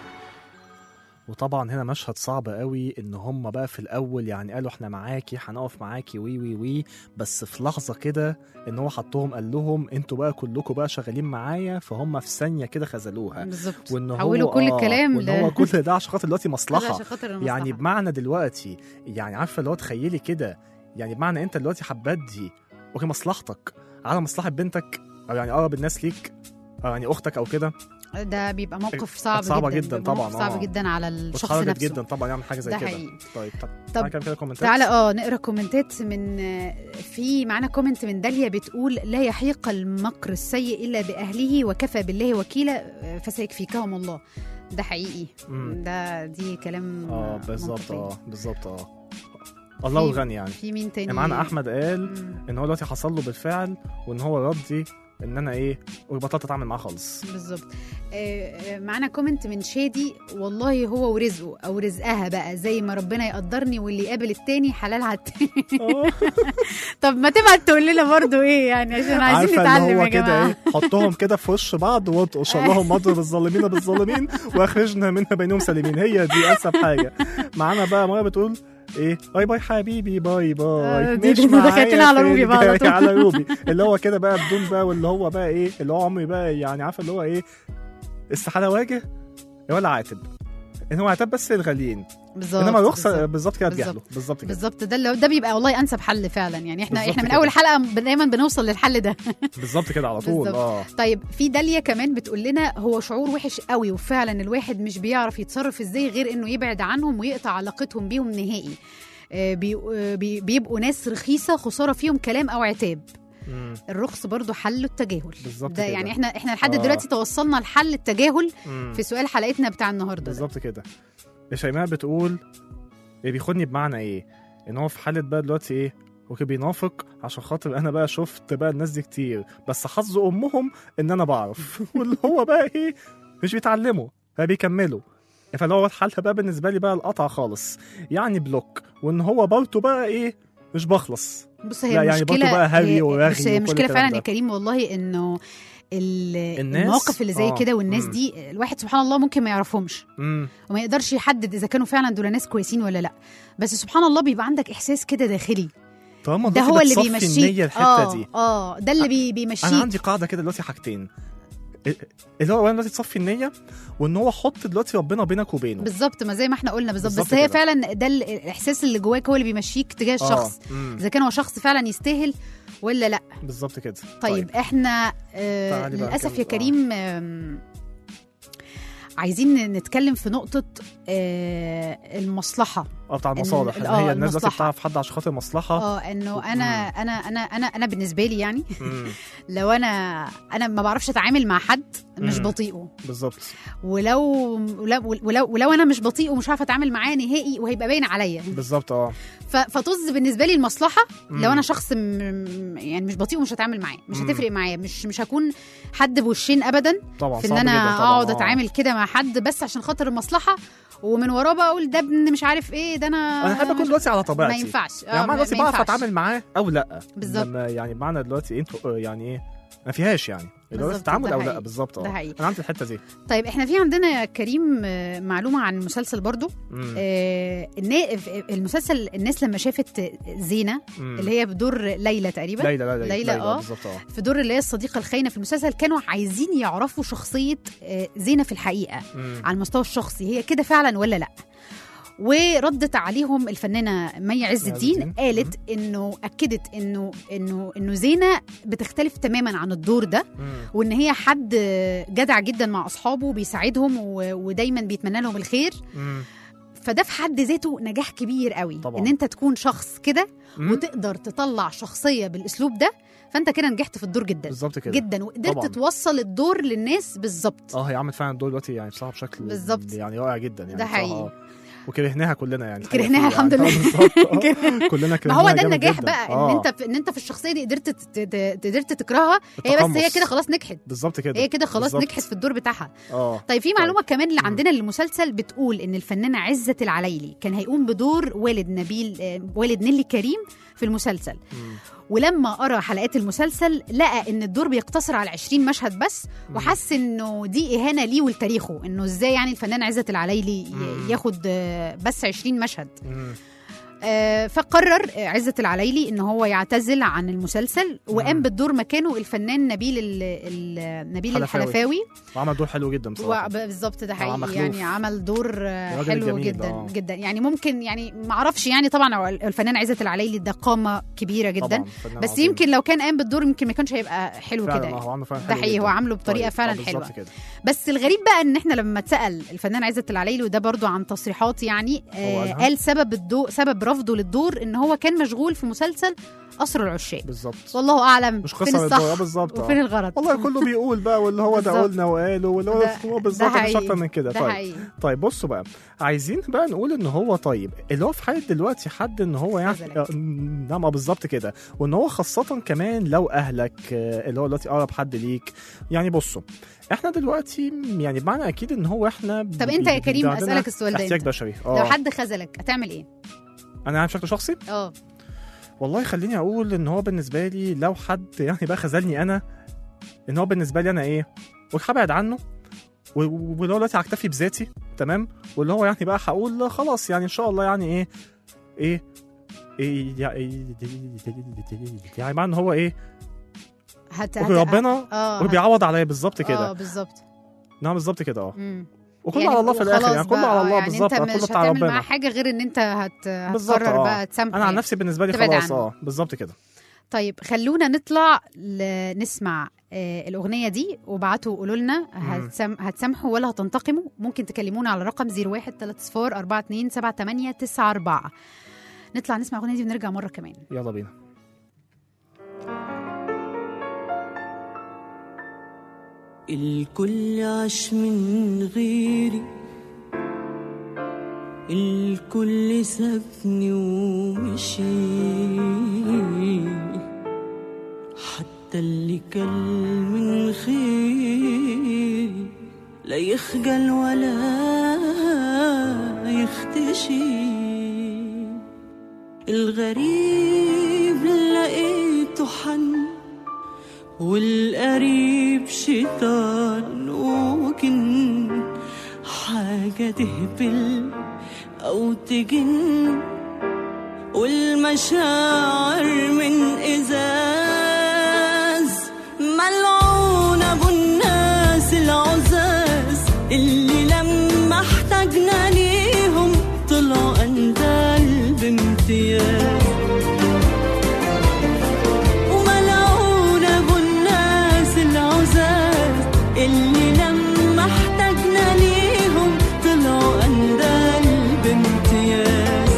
وطبعا هنا مشهد صعب قوي ان هم بقى في الاول يعني قالوا احنا معاكي هنقف معاكي وي وي وي بس في لحظه كده ان هو حطهم قال لهم انتوا بقى كلكم بقى شغالين معايا فهم في ثانيه كده خذلوها بالظبط وان هو حولوا كل آه، الكلام وان ل- هو كل ده عشان خاطر دلوقتي مصلحه عشان خاطر المصلحة. يعني بمعنى دلوقتي يعني عارفه اللي هو تخيلي كده يعني بمعنى انت دلوقتي حبادي اوكي مصلحتك على مصلحه بنتك او يعني اقرب الناس ليك أو يعني اختك او كده ده بيبقى موقف صعب صعبة جدا جدا بيبقى طبعا، موقف صعب آه. جدا على الشخص واتحرجت نفسه جدا طبعا يعمل حاجه زي ده كده حقيقي. طيب طب تعالى كده كده كومنتات تعالى اه نقرا كومنتات من في معانا كومنت من داليا بتقول لا يحيق المكر السيء الا باهله وكفى بالله وكيلا فسيكفيكهم الله ده حقيقي مم. ده دي كلام اه بالظبط منطقي. اه بالظبط اه الله في- الغني يعني في مين تاني معانا احمد قال مم. ان هو دلوقتي حصل له بالفعل وان هو رضي ان انا ايه وبطلت اتعامل معاه خالص بالظبط آه، آه، معانا كومنت من شادي والله هو ورزقه او رزقها بقى زي ما ربنا يقدرني واللي يقابل التاني حلال على التاني طب ما تبعت تقول لنا برضو ايه يعني عشان عايزين عارفة اللي نتعلم هو يا كده جماعه ايه حطهم كده في وش بعض واطقش اللهم اضرب الظالمين بالظالمين واخرجنا منها بينهم سالمين هي دي انسب حاجه معانا بقى مره بتقول ايه باي باي حبيبي باي باي آه، دي- مش دي معايا دخلتنا على في روبي بقى على الجاي طول. على روبي اللي هو كده بقى بدون بقى واللي هو بقى ايه اللي هو عمري بقى يعني عارفه اللي هو ايه استحاله واجه ولا عاتب ان هو عتاب بس الغاليين بالظبط انما الرخصه بالظبط. بالظبط كده اتجاهله بالظبط. بالظبط كده بالظبط ده اللي ده بيبقى والله انسب حل فعلا يعني احنا بالظبط احنا من كده. اول حلقه دايما بنوصل للحل ده بالظبط كده على طول بالظبط. اه طيب في داليا كمان بتقول لنا هو شعور وحش قوي وفعلا الواحد مش بيعرف يتصرف ازاي غير انه يبعد عنهم ويقطع علاقتهم بيهم نهائي آه، بي آه، بي بيبقوا ناس رخيصه خساره فيهم كلام او عتاب مم. الرخص برضو حله التجاهل بالظبط ده كده. يعني احنا احنا لحد آه. دلوقتي توصلنا لحل التجاهل مم. في سؤال حلقتنا بتاع النهارده ده. بالظبط كده شيماء بتقول إيه بياخدني بمعنى ايه ان هو في حاله بقى دلوقتي ايه وكان بينافق عشان خاطر انا بقى شفت بقى الناس دي كتير بس حظ امهم ان انا بعرف واللي هو بقى ايه مش بيتعلموا فبيكملوا فاللي هو الحل بقى بالنسبه لي بقى القطع خالص يعني بلوك وان هو برضه بقى ايه مش بخلص بص هي لا يعني المشكله برضه بقى هري هي- ورغي بس هي وكل المشكله الكلام فعلا ده. يا كريم والله انه ال- الناس؟ المواقف اللي زي آه. كده والناس مم. دي الواحد سبحان الله ممكن ما يعرفهمش امم وما يقدرش يحدد اذا كانوا فعلا دول ناس كويسين ولا لا بس سبحان الله بيبقى عندك احساس كده داخلي طالما ده دلوقتي هو اللي بتصفي بيمشيك النية الحته اه دي اه ده اللي بي بيمشيك انا عندي قاعده كده دلوقتي حاجتين اللي هو اولا دلوقتي تصفي النيه وان هو حط دلوقتي ربنا بينك وبينه بالظبط ما زي ما احنا قلنا بالظبط بالظبط بس هي كده. فعلا ده ال- الاحساس اللي جواك هو اللي بيمشيك تجاه الشخص مم. اذا كان هو شخص فعلا يستاهل ولا لا بالظبط كده طيب, احنا آه تعالي بقى للاسف نكمل. يا كريم آم، عايزين نتكلم في نقطة آه المصلحة اه بتاع المصالح إن- اللي آه، هي الناس دلوقتي المصلحة. بتعرف حد عشان خاطر مصلحه اه انه انا انا انا انا انا بالنسبة لي يعني مم. لو انا انا ما بعرفش اتعامل مع حد مش مم. بطيئه بالظبط ولو ولو ولو, ولو انا مش بطيئه ومش عارفه اتعامل معاه نهائي وهيبقى باين عليا بالظبط اه ف- فطز بالنسبه لي المصلحه مم. لو انا شخص م... م- يعني مش بطيء ومش هتعامل معاه مش مم. هتفرق معايا مش مش هكون حد بوشين ابدا طبعا في ان صعب انا جدا طبعاً، اقعد آه. اتعامل كده مع حد بس عشان خاطر المصلحه ومن وراه بقى اقول ده ابن مش عارف ايه ده انا انا احب اكون دلوقتي على طبيعتي ما ينفعش يعني آه، مع ما- دلوقتي ما بعرف ينفعش. اتعامل معاه او لا بالظبط. لما يعني معنى دلوقتي انتوا يعني ايه ما فيهاش يعني اللي هو بالظبط، التعامل ده او لا حقيقي. بالظبط ده اه حقيقي. انا عندي الحته دي طيب احنا في عندنا يا كريم آه، معلومه عن المسلسل برضو مم. آه النا- المسلسل الناس لما شافت زينه مم. اللي هي بدور ليلى تقريبا ليلى لا ليلى, ليلى اه بالظبط اه في دور اللي هي الصديقه الخاينه في المسلسل كانوا عايزين يعرفوا شخصيه آه، زينه في الحقيقه مم. على المستوى الشخصي هي كده فعلا ولا لا وردت عليهم الفنانه مي عز عز الدين الدين. قالت انه اكدت انه انه انه زينه بتختلف تماما عن الدور ده مم. وان هي حد جدع جدا مع اصحابه بيساعدهم و- ودايما بيتمنى لهم الخير مم. فده في حد ذاته نجاح كبير قوي طبعاً. ان انت تكون شخص كده مم. وتقدر تطلع شخصيه بالاسلوب ده فانت كده نجحت في الدور جدا بالظبط كده جدا وقدرت طبعاً. توصل الدور للناس بالظبط اه هي عملت فعلا الدور دلوقتي يعني بصراحه بشكل بالظبط. يعني رائع جدا يعني ده بصراحة، حقيقي. آه. وكرهناها كلنا يعني كرهناها الحقيقة الحمد يعني. لله. آه، بالظبط آه. كلنا ما كرهناها هو ده جامد النجاح جداً. بقى ان آه. انت في ان انت في الشخصيه دي قدرت ت- ت- قدرت تكرهها هي بس هي التقمص. كده خلاص نجحت بالظبط كده هي كده خلاص بالظبط. نجحت في الدور بتاعها اه طيب في معلومه كمان اللي عندنا للمسلسل بتقول ان الفنانه عزت العلايلي كان هيقوم بدور والد نبيل آه، والد نيلي كريم في المسلسل مم. ولما قرا حلقات المسلسل لقى ان الدور بيقتصر على 20 مشهد بس وحس انه دي اهانه ليه ولتاريخه انه ازاي يعني الفنان عزت العلايلي ي- مم. ياخد آه، بس 20 مشهد مم. آه، فقرر آه، عزت العلايلي ان هو يعتزل عن المسلسل وقام مم. بالدور مكانه الفنان نبيل ال ال نبيل حلفاوي. الحلفاوي وعمل دور حلو جدا بصراحه و- بالظبط ده آه، حقيقي مخلوف. يعني عمل دور آه، الراجل حلو الجميل جدا آه. جدا يعني ممكن يعني ما اعرفش يعني طبعا هو الفنان عزت العلايلي ده قامه كبيره جدا طبعاً، فنان بس عظيم. يمكن لو كان قام بالدور يمكن ما كانش هيبقى حلو فعلا كده آه، يعني. هو عامله فعلا ده حلو حقيقي هو جداً. عامله بطريقه طيب، فعلا آه، بالظبط حلوه كده بس الغريب بقى ان احنا لما اتسال الفنان عزت العلايلي وده برضو عن تصريحات يعني هو آه قالها؟ قال سبب الدو سبب رفضه للدور ان هو كان مشغول في مسلسل قصر العشاق بالظبط والله اعلم مش فين قصه الصح الدور بالظبط آه. وفين الغلط والله كله بيقول بقى واللي هو ده بالظبط. قلنا وقاله واللي هو ده- هو ده بالظبط مش حقيقي. اكتر من كده ده طيب حقيقي. طيب بصوا بقى عايزين بقى نقول ان هو طيب اللي هو في حاله دلوقتي حد ان هو يعني خذلك. آه، نعم آه، بالظبط كده وان هو خاصه كمان لو اهلك آه، اللي هو دلوقتي اقرب حد ليك يعني بصوا احنا دلوقتي يعني بمعنى اكيد ان هو احنا طب انت يا كريم اسالك السؤال ده احتياج انت. بشري لو اه حد خذلك هتعمل ايه انا عارف بشكل شخصي اه والله خليني اقول ان هو بالنسبه لي لو حد يعني بقى خذلني انا ان هو بالنسبه لي انا ايه وهبعد عنه و- و- واللي هو دلوقتي هكتفي بذاتي تمام واللي هو يعني بقى هقول خلاص يعني ان شاء الله يعني ايه ايه ايه يع- يعني معنى ان هو ايه هت... ربنا اه وبيعوض عليا بالظبط اه كده بالظبط نعم بالظبط كده اه مم. وكله على الله في الاخر وخلاص يعني كله بقى، على آه، الله يعني بالظبط انت كله مش بتاع هتعمل معاه ربنا حاجه غير ان انت هت... بالظبط هتقرر اه بقى تسامحه انا عن يعني. نفسي بالنسبه لي تبعد خلاص عنه. اه بالظبط كده طيب خلونا نطلع ل... نسمع آه الاغنيه دي وابعتوا قولوا لنا هتسم... هتسامحوا ولا هتنتقموا ممكن تكلمونا على رقم 01 3 صفار 42 78 94 نطلع نسمع الاغنيه دي ونرجع مره كمان يلا بينا الكل عاش من غيري الكل سابني ومشي حتى اللي كل من خيري لا يخجل ولا يختشي الغريب لقيته حن والقريب شيطان وجن حاجة تهبل أو تجن والمشاعر من إزاز ملعون أبو الناس العزاز اللي لما احتاجنا ليهم طلعوا أندال بامتياز وملعون ابو الناس العزاز اللي لما احتاجنا ليهم طلعوا اندال بامتياز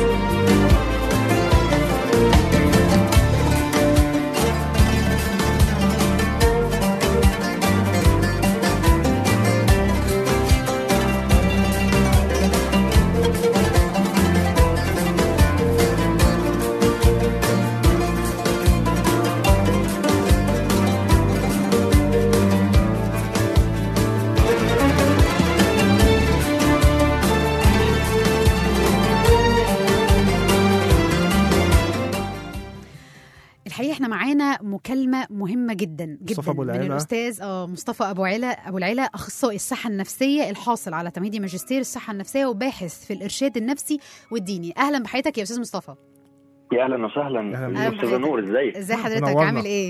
الحقيقه احنا معانا مكالمه مهمه جدا جدا مصطفى أبو من العلا. الاستاذ اه مصطفى ابو علا ابو العلا اخصائي الصحه النفسيه الحاصل على تمهيدي ماجستير الصحه النفسيه وباحث في الارشاد النفسي والديني اهلا بحياتك يا استاذ مصطفى يا اهلا وسهلا أهلا استاذه بحضرتك. نور ازيك ازي حضرتك منورنا. عامل ايه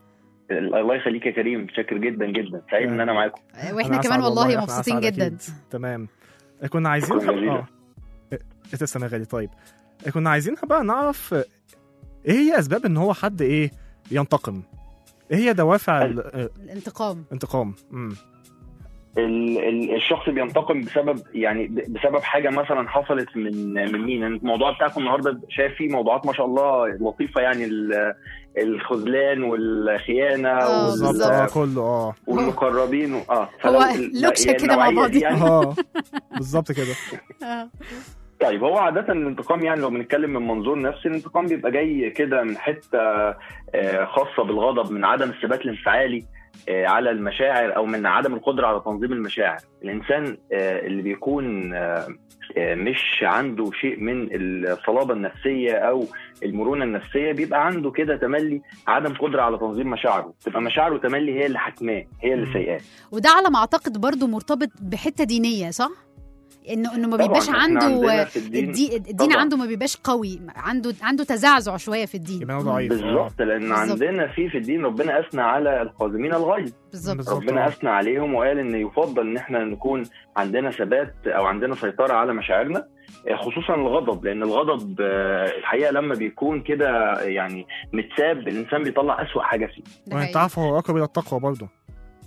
الله يخليك يا كريم شاكر جدا جدا سعيد ان انا معاكم واحنا أنا كمان أسعد والله إحنا مبسوطين أسعد جدا أكيد. تمام كنا عايزين شكراً جزيلاً. اه إيه، تسلم يا غالي طيب كنا عايزين بقى نعرف آه، ايه هي اسباب ان هو حد ايه ينتقم ايه هي دوافع ال- آه، الانتقام الانتقام امم ال- ال- الشخص بينتقم بسبب يعني ب- بسبب حاجه مثلا حصلت من من مين يعني الموضوع بتاعكم النهارده شايف فيه موضوعات ما شاء الله لطيفه يعني ال- الخذلان والخيانه آه، وال- بالظبط اه كله اه والمقربين و- اه هو فلو- لوكشة يعني كده مع النوعية دي بعض. يعني اه بالظبط كده آه. طيب هو عادة الانتقام يعني لو بنتكلم من منظور نفسي الانتقام بيبقى جاي كده من حتة آه، خاصة بالغضب من عدم الثبات الانفعالي آه، على المشاعر او من عدم القدرة على تنظيم المشاعر الانسان آه، اللي بيكون آه، آه، مش عنده شيء من الصلابة النفسية او المرونة النفسية بيبقى عنده كده تملي عدم قدرة على تنظيم مشاعره تبقى مشاعره تملي هي اللي حكماه هي اللي سيئاه وده على ما اعتقد برضو مرتبط بحته دينيه صح انه انه ما طبعاً، بيبقاش إحنا عنده عندنا في الدين- الدي- الدين طبعاً. عنده ما بيبقاش قوي عنده عنده تزعزع شويه في الدين يبقى هو ضعيف آه. بالظبط لان بالظبط. عندنا في في الدين ربنا اثنى على القادمين الغيظ بالظبط بالظبط ربنا آه. اثنى عليهم وقال ان يفضل ان احنا نكون عندنا ثبات او عندنا سيطره على مشاعرنا آه، خصوصا الغضب لان الغضب آه، الحقيقه لما بيكون كده يعني متساب الانسان بيطلع اسوأ حاجه فيه ده وانت حقيقي. عارف هو اقرب الى التقوى برضه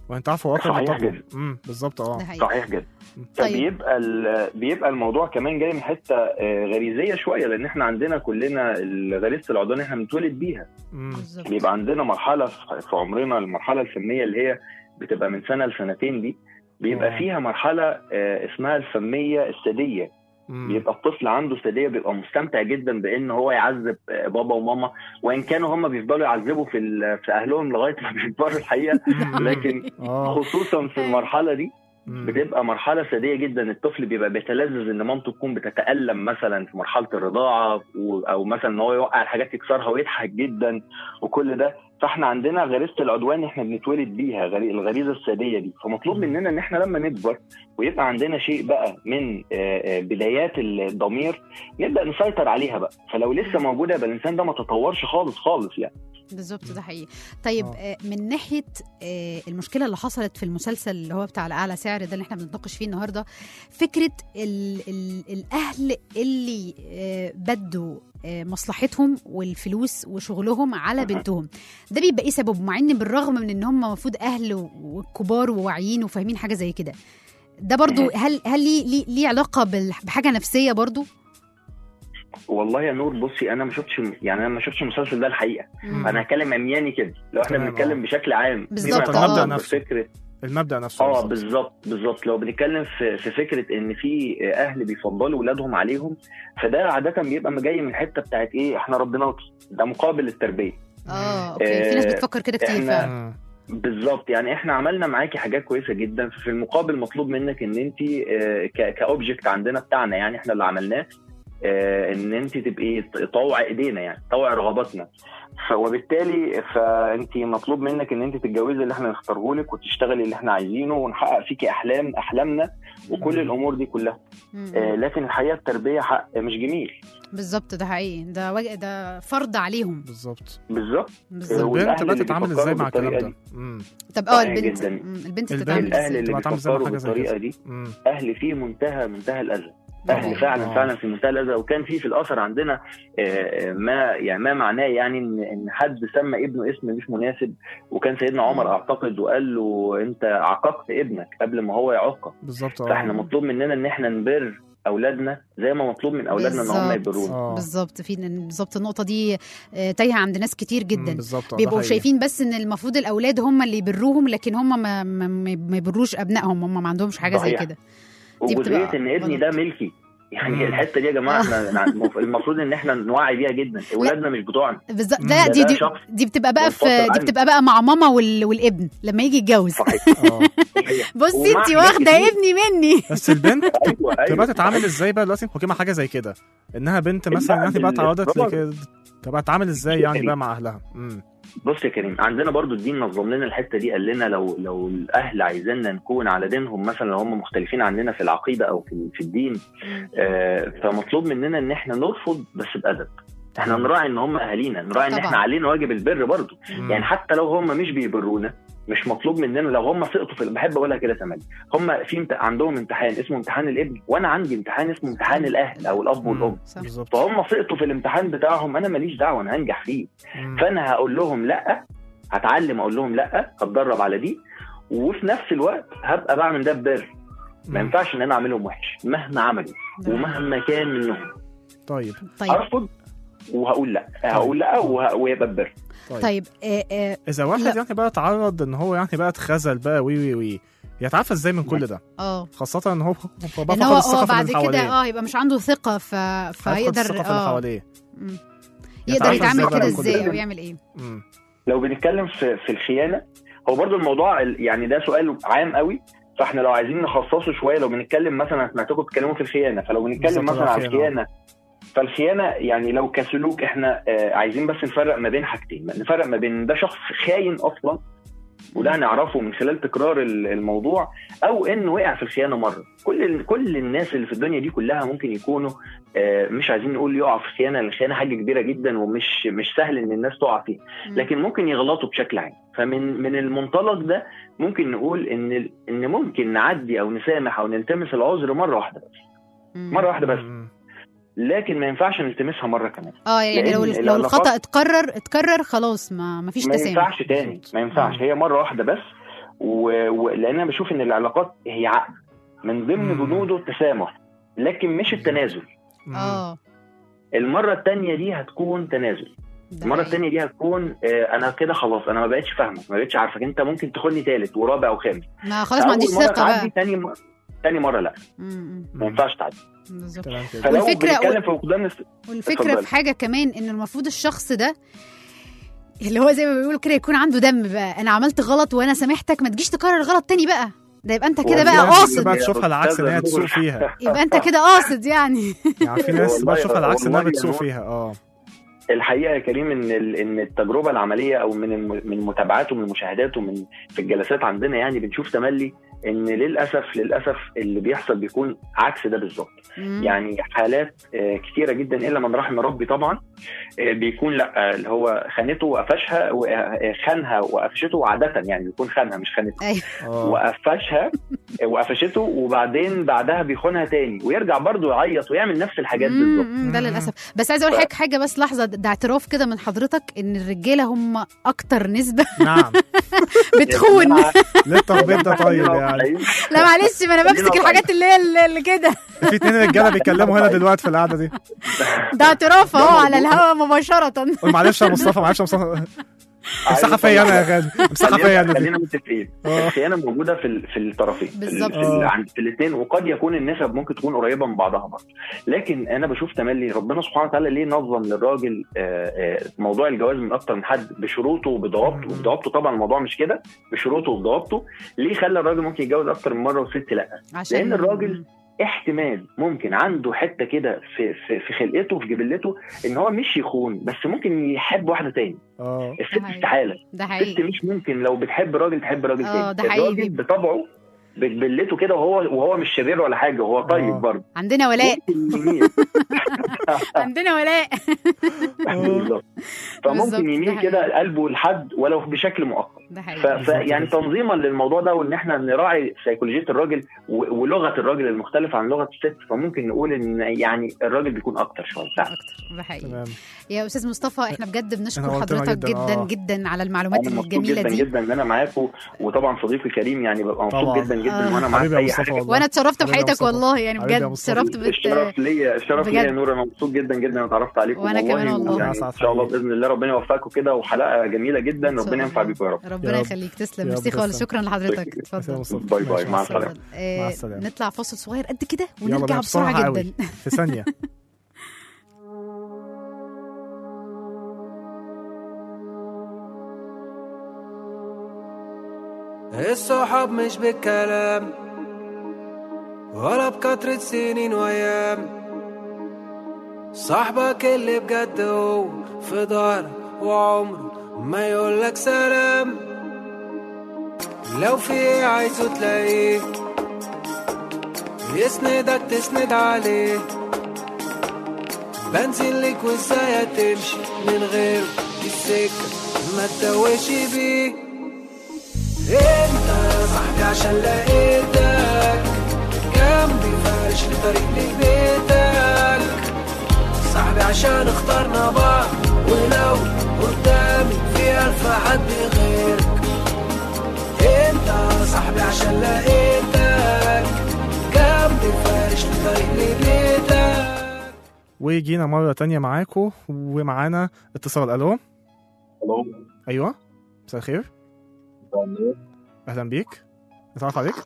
وانت عارف هو صحيح اقرب جدا. امم بالظبط اه صحيح جدا طيب. فبيبقى ال- بيبقى الموضوع كمان جاي من حته آه، غريزيه شويه لان احنا عندنا كلنا غريزه العدوان احنا بنتولد بيها بيبقى عندنا مرحله في في عمرنا المرحله الفميه اللي هي بتبقى من سنه لسنتين دي بيبقى آه. فيها مرحله آه، اسمها الفميه الثديه بيبقى الطفل عنده ثديه بيبقى مستمتع جدا بان هو يعذب آه، بابا وماما وان كانوا هم بيفضلوا يعذبوا في ال- في اهلهم لغايه ما بيكبروا الحقيقه لكن اه خصوصا في المرحله دي بتبقى مرحله ثديه جدا الطفل بيبقى بيتلذذ ان مامته تكون بتتالم مثلا في مرحله الرضاعه و- او مثلا ان هو يوقع الحاجات يكسرها ويضحك جدا وكل ده فاحنا عندنا غريزه العدوان احنا بنتولد بيها غري- الغريزه الثديه دي فمطلوب مننا ان احنا لما نكبر ويبقى عندنا شيء بقى من آه، آه، بدايات الضمير نبدا نسيطر عليها بقى فلو لسه موجوده يبقى الانسان ده ما تطورش خالص خالص يعني بالظبط ده حقيقي طيب آه، من ناحيه آه، المشكله اللي حصلت في المسلسل اللي هو بتاع الاعلى سعر ده اللي احنا بنتناقش فيه النهارده فكره ال ال الاهل اللي آه، بدوا آه، مصلحتهم والفلوس وشغلهم على بنتهم ده بيبقى ايه سببه مع ان بالرغم من ان هم المفروض اهل و- وكبار وواعيين وفاهمين حاجه زي كده ده برضو هل هل ليه ليه, ليه علاقه بال- بحاجه نفسيه برضو والله يا نور بصي انا ما شفتش يعني انا ما شفتش المسلسل ده الحقيقه مم. انا هتكلم عمياني كده لو احنا تمام، بنتكلم بشكل عام بالظبط، فيما المبدأ يتعلق نفسه. بفكره المبدا نفسه اه بالظبط. بالظبط بالظبط لو بنتكلم في في فكره ان في اهل بيفضلوا اولادهم عليهم فده عاده بيبقى جاي من الحته بتاعت ايه احنا ربنا ده مقابل التربيه اه اوكي في ناس آه، بتفكر كده كتير إحنا- فعلا بالظبط يعني احنا عملنا معاكي حاجات كويسه جدا في المقابل مطلوب منك ان انت كاوبجكت عندنا بتاعنا يعني احنا اللي عملناه آه، ان انت تبقي طوع ايدينا يعني طوع رغباتنا ف- وبالتالي فانت مطلوب منك ان انت تتجوزي اللي احنا نختاره لك وتشتغلي اللي احنا عايزينه ونحقق فيكي احلام احلامنا وكل الامور دي كلها آه، لكن الحقيقه التربيه حق مش جميل بالظبط ده حقيقي ده وج... ده فرض عليهم بالظبط بالظبط بالظبط. والأهل البنت بقى اللي تتعامل بيفكروا ازاي مع الكلام بالطريقة ده دي. مم. طب اه صحيح البنت جدا. مم، البنت البنت تتعامل الاهل ازاي اللي تبقى تعمل زي ما بيفكروا حاجة زي بالطريقه كده. دي مم. اهل فيه منتهى منتهى الاذى طبعاً. اهل فعلا آه. فعلا في منتهى الاذى وكان في في الاثر عندنا آه، آه، ما يعني ما معناه يعني ان ان حد سمى ابنه اسم مش مناسب وكان سيدنا عمر اعتقد وقال له انت عاققت ابنك قبل ما هو يعاقك بالظبط اه فاحنا مطلوب مننا ان احنا نبر اولادنا زي ما مطلوب من اولادنا ان هم بالظبط. يبرونا آه. بالظبط في بالظبط النقطه دي آه، تايهه عند ناس كتير مم، جدا بالظبط آه، ده بيبقوا حقيقي. شايفين بس ان المفروض الاولاد هم اللي يبروهم لكن هم ما ما, ما يبروش ابنائهم هم ما عندهمش حاجه زي صحيح. كده دي وجزئيه بتبقى ان ابني ده ملكي يعني مم. الحته دي يا جماعه احنا المفروض ان احنا نوعي بيها جدا اولادنا مش بتوعنا بالظبط مم. ده ده دي ده دي, شخص دي بتبقى بقى في منفصل دي عني. بتبقى بقى مع ماما وال والابن لما يجي يتجوز صحيح اه صحيح. بصي ومع انت حاجات واخده كتير. ابني مني بس البنت ايوه تبقى ايوه تتعامل صحيح. ازاي بقى دلوقتي حكيمه حاجه زي كده انها بنت مثلا لا، يعني بقى بال- اتعرضت طبعاً. لكده تبقى تتعامل ازاي يعني يعني- بقى مع اهلها مم. بص يا كريم عندنا برضو الدين نظم لنا الحته دي قال لنا لو لو الاهل عايزيننا نكون على دينهم مثلا لو هم مختلفين عننا في العقيده او في, في الدين آه فمطلوب مننا ان احنا نرفض بس بادب احنا نراعي ان هم اهالينا نراعي ان طبعاً. احنا علينا واجب البر برضو مم. يعني حتى لو هم مش بيبرونا مش مطلوب مننا لو هم سقطوا في بحب اقولها كده تمام هم في امت... عندهم امتحان اسمه امتحان الابن وانا عندي امتحان اسمه امتحان الاهل او الاب والام صح. بالظبط فهم سقطوا في الامتحان بتاعهم انا ماليش دعوه انا هنجح فيه مم. فانا هقول لهم لا هتعلم اقول لهم لا هتدرب على دي وفي نفس الوقت هبقى بعمل ده ببر ما مم. ينفعش ان انا اعملهم وحش مهما عملوا ده- ومهما كان منهم طيب طيب ارفض وهقول لا هقول لا وه- ويبقى ببر طيب طيب آه آه اذا واحد لا. يعني بقى اتعرض ان هو يعني بقى اتخذل بقى وي وي وي يتعافى ازاي من كل ده اه خاصه ان هو هو بقى ان فقد هو الثقه هو في بعد اللي كده حواليه اه يبقى مش عنده ثقه ف... هيفقد فيقدر الثقه في اللي اه حواليه مم. يتعافى يقدر يتعامل إزاي بقى كده من كل ازاي ده؟ او يعمل ايه مم. لو بنتكلم في في الخيانه هو برضو الموضوع ال- يعني ده سؤال عام قوي فاحنا لو عايزين نخصصه شويه لو بنتكلم مثلا أنا سمعتكم بتتكلموا في الخيانه فلو بالظبط، بنتكلم مثلا عن الخيانة. الخيانه فالخيانه يعني لو كسلوك احنا آه، عايزين بس نفرق ما بين حاجتين نفرق ما بين ده شخص خاين اصلا وده هنعرفه من خلال تكرار ال- الموضوع او انه وقع في الخيانه مره كل ال- كل الناس اللي في الدنيا دي كلها ممكن يكونوا آه، مش عايزين نقول يقع في الخيانه لان الخيانه حاجه كبيره جدا ومش مش سهل ان الناس تقع فيها مم. لكن ممكن يغلطوا بشكل عام فمن من المنطلق ده ممكن نقول ان ان ممكن نعدي او نسامح او نلتمس العذر مره واحده بس مم. مره واحده بس مم. لكن ما ينفعش نلتمسها مره كمان اه يعني لو لأن لو العلاقات- الخطا اتكرر اتكرر خلاص ما ما فيش ما تسامح ينفعش تاني ما ينفعش هي مره واحده بس و- ولان انا بشوف ان العلاقات هي عقد من ضمن مم. بنوده التسامح لكن مش التنازل اه المره الثانيه دي هتكون تنازل ده المره حقيقي. الثانيه دي هتكون آه، انا كده خلاص انا ما بقتش فاهمك ما بقتش عارفك انت ممكن تاخدني ثالث ورابع وخامس ما خلاص ما عنديش أول مرة ثقه تعدي بقى تاني م... تاني مره لا م- ما ينفعش تعدي م. بالظبط تمام كده فلو والفكرة- بنتكلم في فقدان الس- والفكره اتفضلي. في حاجه كمان ان المفروض الشخص ده اللي هو زي ما بيقولوا كده يكون عنده دم بقى انا عملت غلط وانا سامحتك ما تجيش تكرر الغلط تاني بقى ده يبقى انت كده بقى والله قاصد بقى تشوفها العكس ان هي أستاذة تسوق نور. فيها يبقى انت كده قاصد يعني يعني في ناس بقى والله- تشوفها العكس انها والله يا بتسوق نور. فيها اه الحقيقه يا كريم ان ال- ان التجربه العمليه او من الم- من متابعات ومن مشاهدات ومن في الجلسات عندنا يعني بنشوف تملي ان للاسف للاسف اللي بيحصل بيكون عكس ده بالظبط مم. يعني حالات آه، كتيره جدا الا من رحم ربي طبعا آه، بيكون لا آه، اللي هو خانته وقفشها و- آه، خانها وقفشته عاده يعني بيكون خانها مش خانتها ايوه اه وقفشها وقفشته وبعدين بعدها بيخونها تاني ويرجع برضه يعيط ويعمل نفس الحاجات مم، بالظبط مم، ده للاسف بس عايزه اقول لك حاجه بس لحظه ده اعتراف كده من حضرتك ان الرجاله هم اكتر نسبه نعم بتخون ليه التخبيط ده طيب يعني لا معلش ما انا بمسك الحاجات اللي هي اللي- اللي كده في اتنين رجاله بيتكلموا هنا دلوقتي في القعده دي ده اعتراف اهو على الهوا مباشره قول معلش يا مصطفى معلش يا مصطفى امسحها فيا انا يا غالي امسحها فيا انا دي خلينا متفقين آه. الخيانه موجوده في ال- في الطرفين في ال- بالظبط. في, ال- آه. عند في الاثنين وقد يكون النسب ممكن تكون قريبه من بعضها برضه لكن انا بشوف تملي ربنا سبحانه وتعالى ليه نظم للراجل آه، آه، موضوع الجواز من اكتر من حد بشروطه وبضوابطه وبضوابطه طبعا الموضوع مش كده بشروطه وبضوابطه ليه خلى الراجل ممكن يتجوز اكتر من مره والست لا عشان لان الراجل احتمال ممكن عنده حته كده في في في خلقته في جبلته ان هو مش يخون بس ممكن يحب واحده تاني اه الست حقيقي. استحاله ده الست حقيقي مش ممكن لو بتحب راجل تحب راجل اه، تاني ده حقيقي. الراجل بطبعه بتبلته كده وهو وهو مش شرير ولا حاجه وهو طيب اه. برضه عندنا ولاء ممكن يميل عندنا ولاء بالظبط بالظبط، فممكن ده يميل حقيقي. كده قلبه لحد ولو بشكل مؤقت ده ف... حقيقي ف... يعني تنظيما للموضوع ده وان احنا نراعي سيكولوجيه الراجل و... ولغه الراجل المختلفه عن لغه الست فممكن نقول ان يعني الراجل بيكون اكتر شويه فعلا اكتر ده حقيقي تمام يا استاذ مصطفى احنا بجد بنشكر أنا قلت لها حضرتك جداً، جدا آه. جدا على المعلومات انا مبسوط الجميله جدا دي جدا ان انا معاكم وطبعا صديقي كريم يعني ببقى مبسوط طبعاً. جدا جدا آه. وانا معاك حبيبي يا اي مصطفى حاجه والله وانا اتشرفت حبيبي يا بحياتك مصطفى. والله يعني حبيبي يا بجد مصطفى. اتشرفت بت... الشرف ليا الشرف ليا يا بجد. نور انا مبسوط جدا جدا ان اتعرفت عليكم وأنا كمان والله. يعني ان شاء الله باذن الله ربنا يوفقكم كده وحلقه جميله جدا إن شاء ربنا ينفع الله. بيكم يا رب ربنا يا رب. يخليك تسلم يا ميرسي رب خالص تسلم. شكرا لحضرتك يا اتفضل مصطفى. باي باي ماشي، مع اتفضل. السلامه آه، مع السلامة. نطلع فاصل صغير قد كده يلا ونرجع بينا بسرعه بسرعة جدا قوي. في ثانيه الصحاب مش بالكلام ولا بكترة سنين وأيام صاحبك اللي بجد هو في ظهرك وعمره ما يقولك سلام لو في ايه عايزه تلاقيه يسندك تسند عليه بنزل لك وازاي هتمشي من غيره دي السكة ما تتوهش بيه انت صاحبي عشان لقيتك جنبي فارش لطريق لبيتك صاحبي عشان اخترنا بعض ولو قدامي في ألف حد غيرك انت صاحبي عشان لقيتك جنبي فارش لطريق لبيتك وجينا مره تانية معاكم ومعانا اتصال الو الو ايوه مساء الخير اهلا بيك نتعرف عليك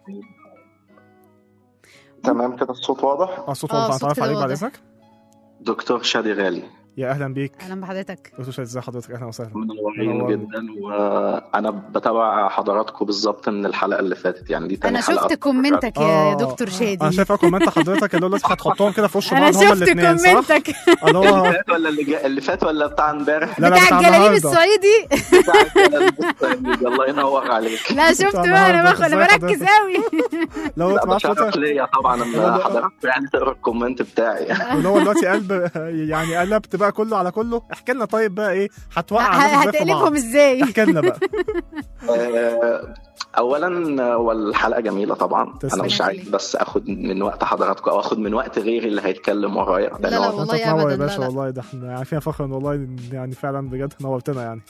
تمام كده الصوت واضح اه الصوت آه، واضح الصوت نتعرف كده عليك بعد واضح. اذنك دكتور شادي غالي يا اهلا بيك اهلا بحضرتك دكتور شادي ازي حضرتك اهلا وسهلا منورين منورني. جدا وانا بتابع حضراتكم بالظبط من الحلقه اللي فاتت يعني دي تاني انا حلقه شفت كومنتك يا آه. دكتور شادي انا شايف كومنت حضرتك اللي هو لازم هتحطهم كده في وش انا بعض هما شفت الاثنين صح؟ كومنتك اللي هو اللي فات ولا اللي, جا... اللي فات ولا بتاع امبارح لا لا بتاع بتاع الجلاليب النهارده الصعيدي بتاع الجلاليب. الله ينور عليك لا شفت بتاع بقى انا النهاردة. باخد انا ازاي بركز حضرتك؟ قوي لو لا انت معاك ده شرف فتره ليا طبعا لا، ان لا. حضرتك يعني تقرا الكومنت بتاعي اللي هو دلوقتي قلب يعني قلبت بقى كله على كله احكي لنا طيب بقى ايه هتوقع الناس ازاي في هتقلبهم بعض ازاي احكي لنا بقى آه، اولا هو الحلقه جميله طبعا تسلم. انا مش عايز بس اخد من وقت حضراتكم او اخد من وقت غيري اللي هيتكلم ورايا لا، لا، لأن هو والله انت تنور أبداً، يا لا، باشا لا. والله ده احنا عارفين فخر والله يعني فعلا بجد نورتنا يعني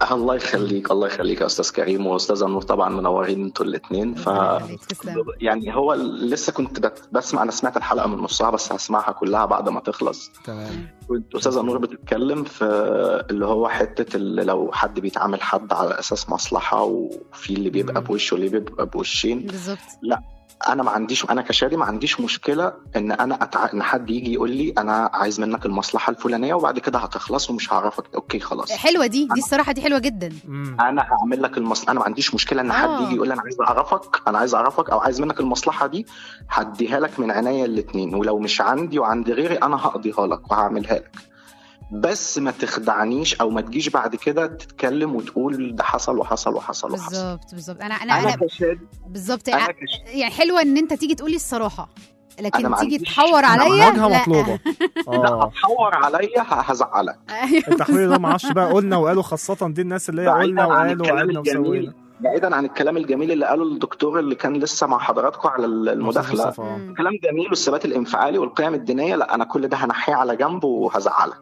الله يخليك الله يخليك يا استاذ كريم واستاذه نور طبعا منورين انتوا الاثنين ف يعني هو لسه كنت بت- بسمع انا سمعت الحلقه من نصها بس هسمعها كلها بعد ما تخلص تمام كنت استاذه نور بتتكلم في اللي هو حته اللي لو حد بيتعامل حد على اساس مصلحه وفي اللي بيبقى بوش واللي بيبقى بوشين بالظبط لا انا ما عنديش انا كشاري ما عنديش مشكله ان انا أتع... ان حد يجي يقول لي انا عايز منك المصلحه الفلانيه وبعد كده هتخلص ومش هعرفك اوكي خلاص حلوه دي دي الصراحه دي حلوه جدا انا هعمل لك المصلحه انا ما عنديش مشكله ان حد آه. يجي يقول لي انا عايز اعرفك انا عايز اعرفك او عايز منك المصلحه دي هديها لك من عينيا الاثنين ولو مش عندي وعند غيري انا هقضيها لك وهعملها لك بس ما تخدعنيش او ما تجيش بعد كده تتكلم وتقول ده حصل وحصل وحصل وحصل بالظبط بالظبط انا انا انا انا كشاري بالظبط أنا يعني يعني حلوه ان انت تيجي تقولي الصراحه أنا لكن ما تيجي عنديش- تحور أنا عليا مواجهة لا. مطلوبة لا اه هتحور عليا ه- هزعلك التحويل ده ما اعرفش بقى قلنا وقالوا خاصة دي الناس اللي هي بعيدا قلنا عن وقالوا الكلام وعدنا الجميل وسوينا بعيدا عن الكلام الجميل اللي قاله الدكتور اللي كان لسه مع حضراتكم على المداخله مصطفى، آه. كلام جميل والثبات الانفعالي والقيم الدينيه لا انا كل ده هنحيه على جنب وهزعلك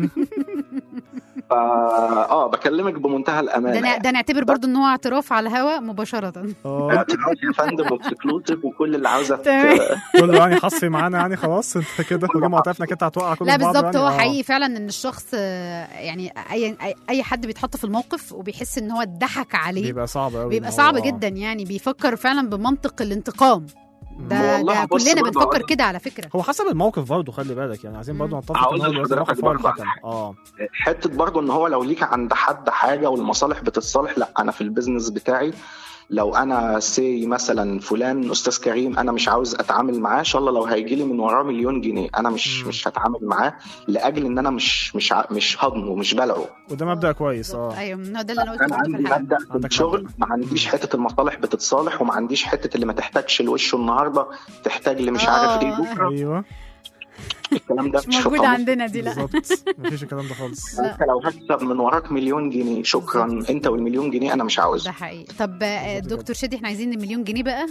فا اه بكلمك بمنتهى ده, الامانه نا- ده نعتبر برضو ان هو اعتراف على الهوا مباشره اعتراف يا فندم واكسكلوسيف وكل اللي عاوزه تمام. كله يعني حصري معانا يعني خلاص انت كده وجه معترفنا كده هتوقع كله لا في بعض بالظبط يعني. هو آه. حقيقي فعلا ان الشخص آه، يعني اي أي- اي حد بيتحط في الموقف وبيحس ان هو اتضحك عليه بيبقى صعب قوي بيبقى صعب جدا يعني بيفكر فعلا بمنطق الانتقام ده والله ده بص كلنا برضه بنفكر هقول- كده على فكره هو حسب الموقف برضه خلي بالك يعني عايزين برضه نتفق هقول ان هو دلوقتي لحضرتك موقف هو برضه الحكم اه حته برضه ان هو لو ليك عند حد حاجه والمصالح بتتصالح لا انا في البيزنس بتاعي لو انا سي مثلا فلان استاذ كريم انا مش عاوز اتعامل معاه ان شاء الله لو هيجي لي من وراه مليون جنيه انا مش مش هتعامل معاه لاجل ان انا مش مش ع- مش هضمه ومش بلعه وده مبدا كويس اه ايوه هو ده اللي انا قلته انا برضه في عندي الحلقه مبدا في الشغل ما عنديش حته المصالح بتتصالح وما عنديش حته اللي ما تحتاجش لوشه النهارده تحتاج اللي مش عارف ايه بكره ايوه الكلام ده مش مش في موجود قاموس. عندنا دي لا بالظبط مفيش الكلام ده خالص انت لو هكسب من وراك مليون جنيه شكرا انت والمليون جنيه انا مش عاوزه ده حقيقي طب آه، دكتور شادي احنا عايزين المليون جنيه بقى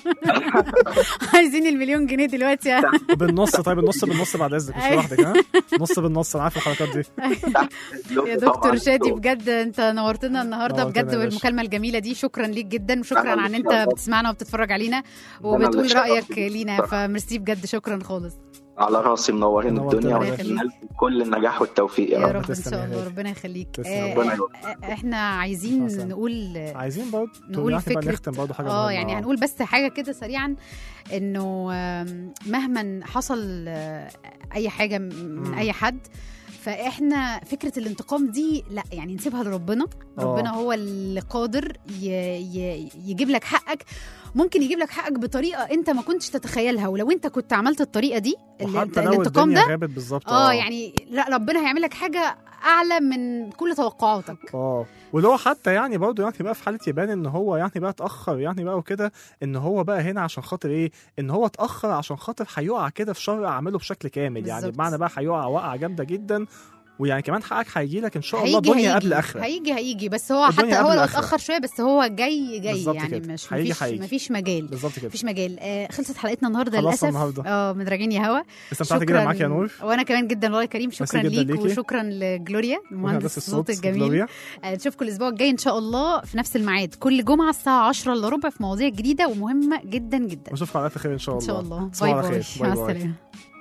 عايزين المليون جنيه دلوقتي يا بالنص طيب النص بالنص بعد اذنك مش أيوة. لوحدك ها نص بالنص انا عارف الحركات دي يا دكتور شادي بجد انت نورتنا النهارده نورتنا بجد يا باشا. بالمكالمه الجميله دي شكرا ليك جدا وشكرا أنا على ان اللي انت اتشرفت. بتسمعنا وبتتفرج علينا أنا اللي وبتقول اتشرفت رايك بيك لينا بصراحة. فميرسي بجد شكرا خالص على راسي منورين نورتنا الدنيا ربنا واتمنى يخليك. لكم كل النجاح والتوفيق يا يا رب رب ان تسلم شاء يا الله غالي. ربنا يخليك تسلم. آه، ربنا آه، احنا عايزين مثلاً. نقول عايزين برضه نقول يعني بقى فكرة نختم برضه حاجه اه مهمة. يعني هنقول بس حاجه كده سريعا انه آم، مهما حصل آه، اي حاجه م- من مم. اي حد فاحنا فكره الانتقام دي لا يعني نسيبها لربنا آه. ربنا هو اللي قادر ي... ي... يجيب لك حقك ممكن يجيب لك حقك بطريقه انت ما كنتش تتخيلها ولو انت كنت عملت الطريقه دي اللي انت وحتى لو الانتقام الدنيا ده غابت بالظبط اه يعني لا ربنا هيعمل لك حاجه اعلى من كل توقعاتك اه واللي هو حتى يعني برضه يعني بقى في حاله يبان ان هو يعني بقى اتاخر يعني بقى وكده ان هو بقى هنا عشان خاطر ايه ان هو اتاخر عشان خاطر هيقع كده في شر اعماله بشكل كامل يعني بالظبط. بمعنى بقى هيقع وقعه جامده جدا ويعني كمان حقك هيجي لك ان شاء الله هيجي دنيا هيجي قبل اخره هيجي هيجي بس هو الدنيا حتى هو قبل لو آخرة. اتاخر شويه بس هو جاي جاي بالظبط يعني كده. مش هيجي مفيش هيجي. مفيش مجال بالظبط كده مفيش مجال آه خلصت حلقتنا النهارده خلصنا للاسف النهاردة. اه من راجعين يا هوا استمتعت جدا معاك يا نور وانا كمان جدا والله يا كريم شكرا جدا ليك ليكي. وشكرا لجلوريا مهندس بس الصوت الصوت، الجميل جلوريا. آه، نشوفكم الاسبوع الجاي ان شاء الله في نفس الميعاد كل جمعه الساعه 10 الا ربع في مواضيع جديده ومهمه جدا جدا واشوفكم على الف خير ان شاء ان الله شاء الله تصبحوا باي على باي خير. مع باي باي. السلامه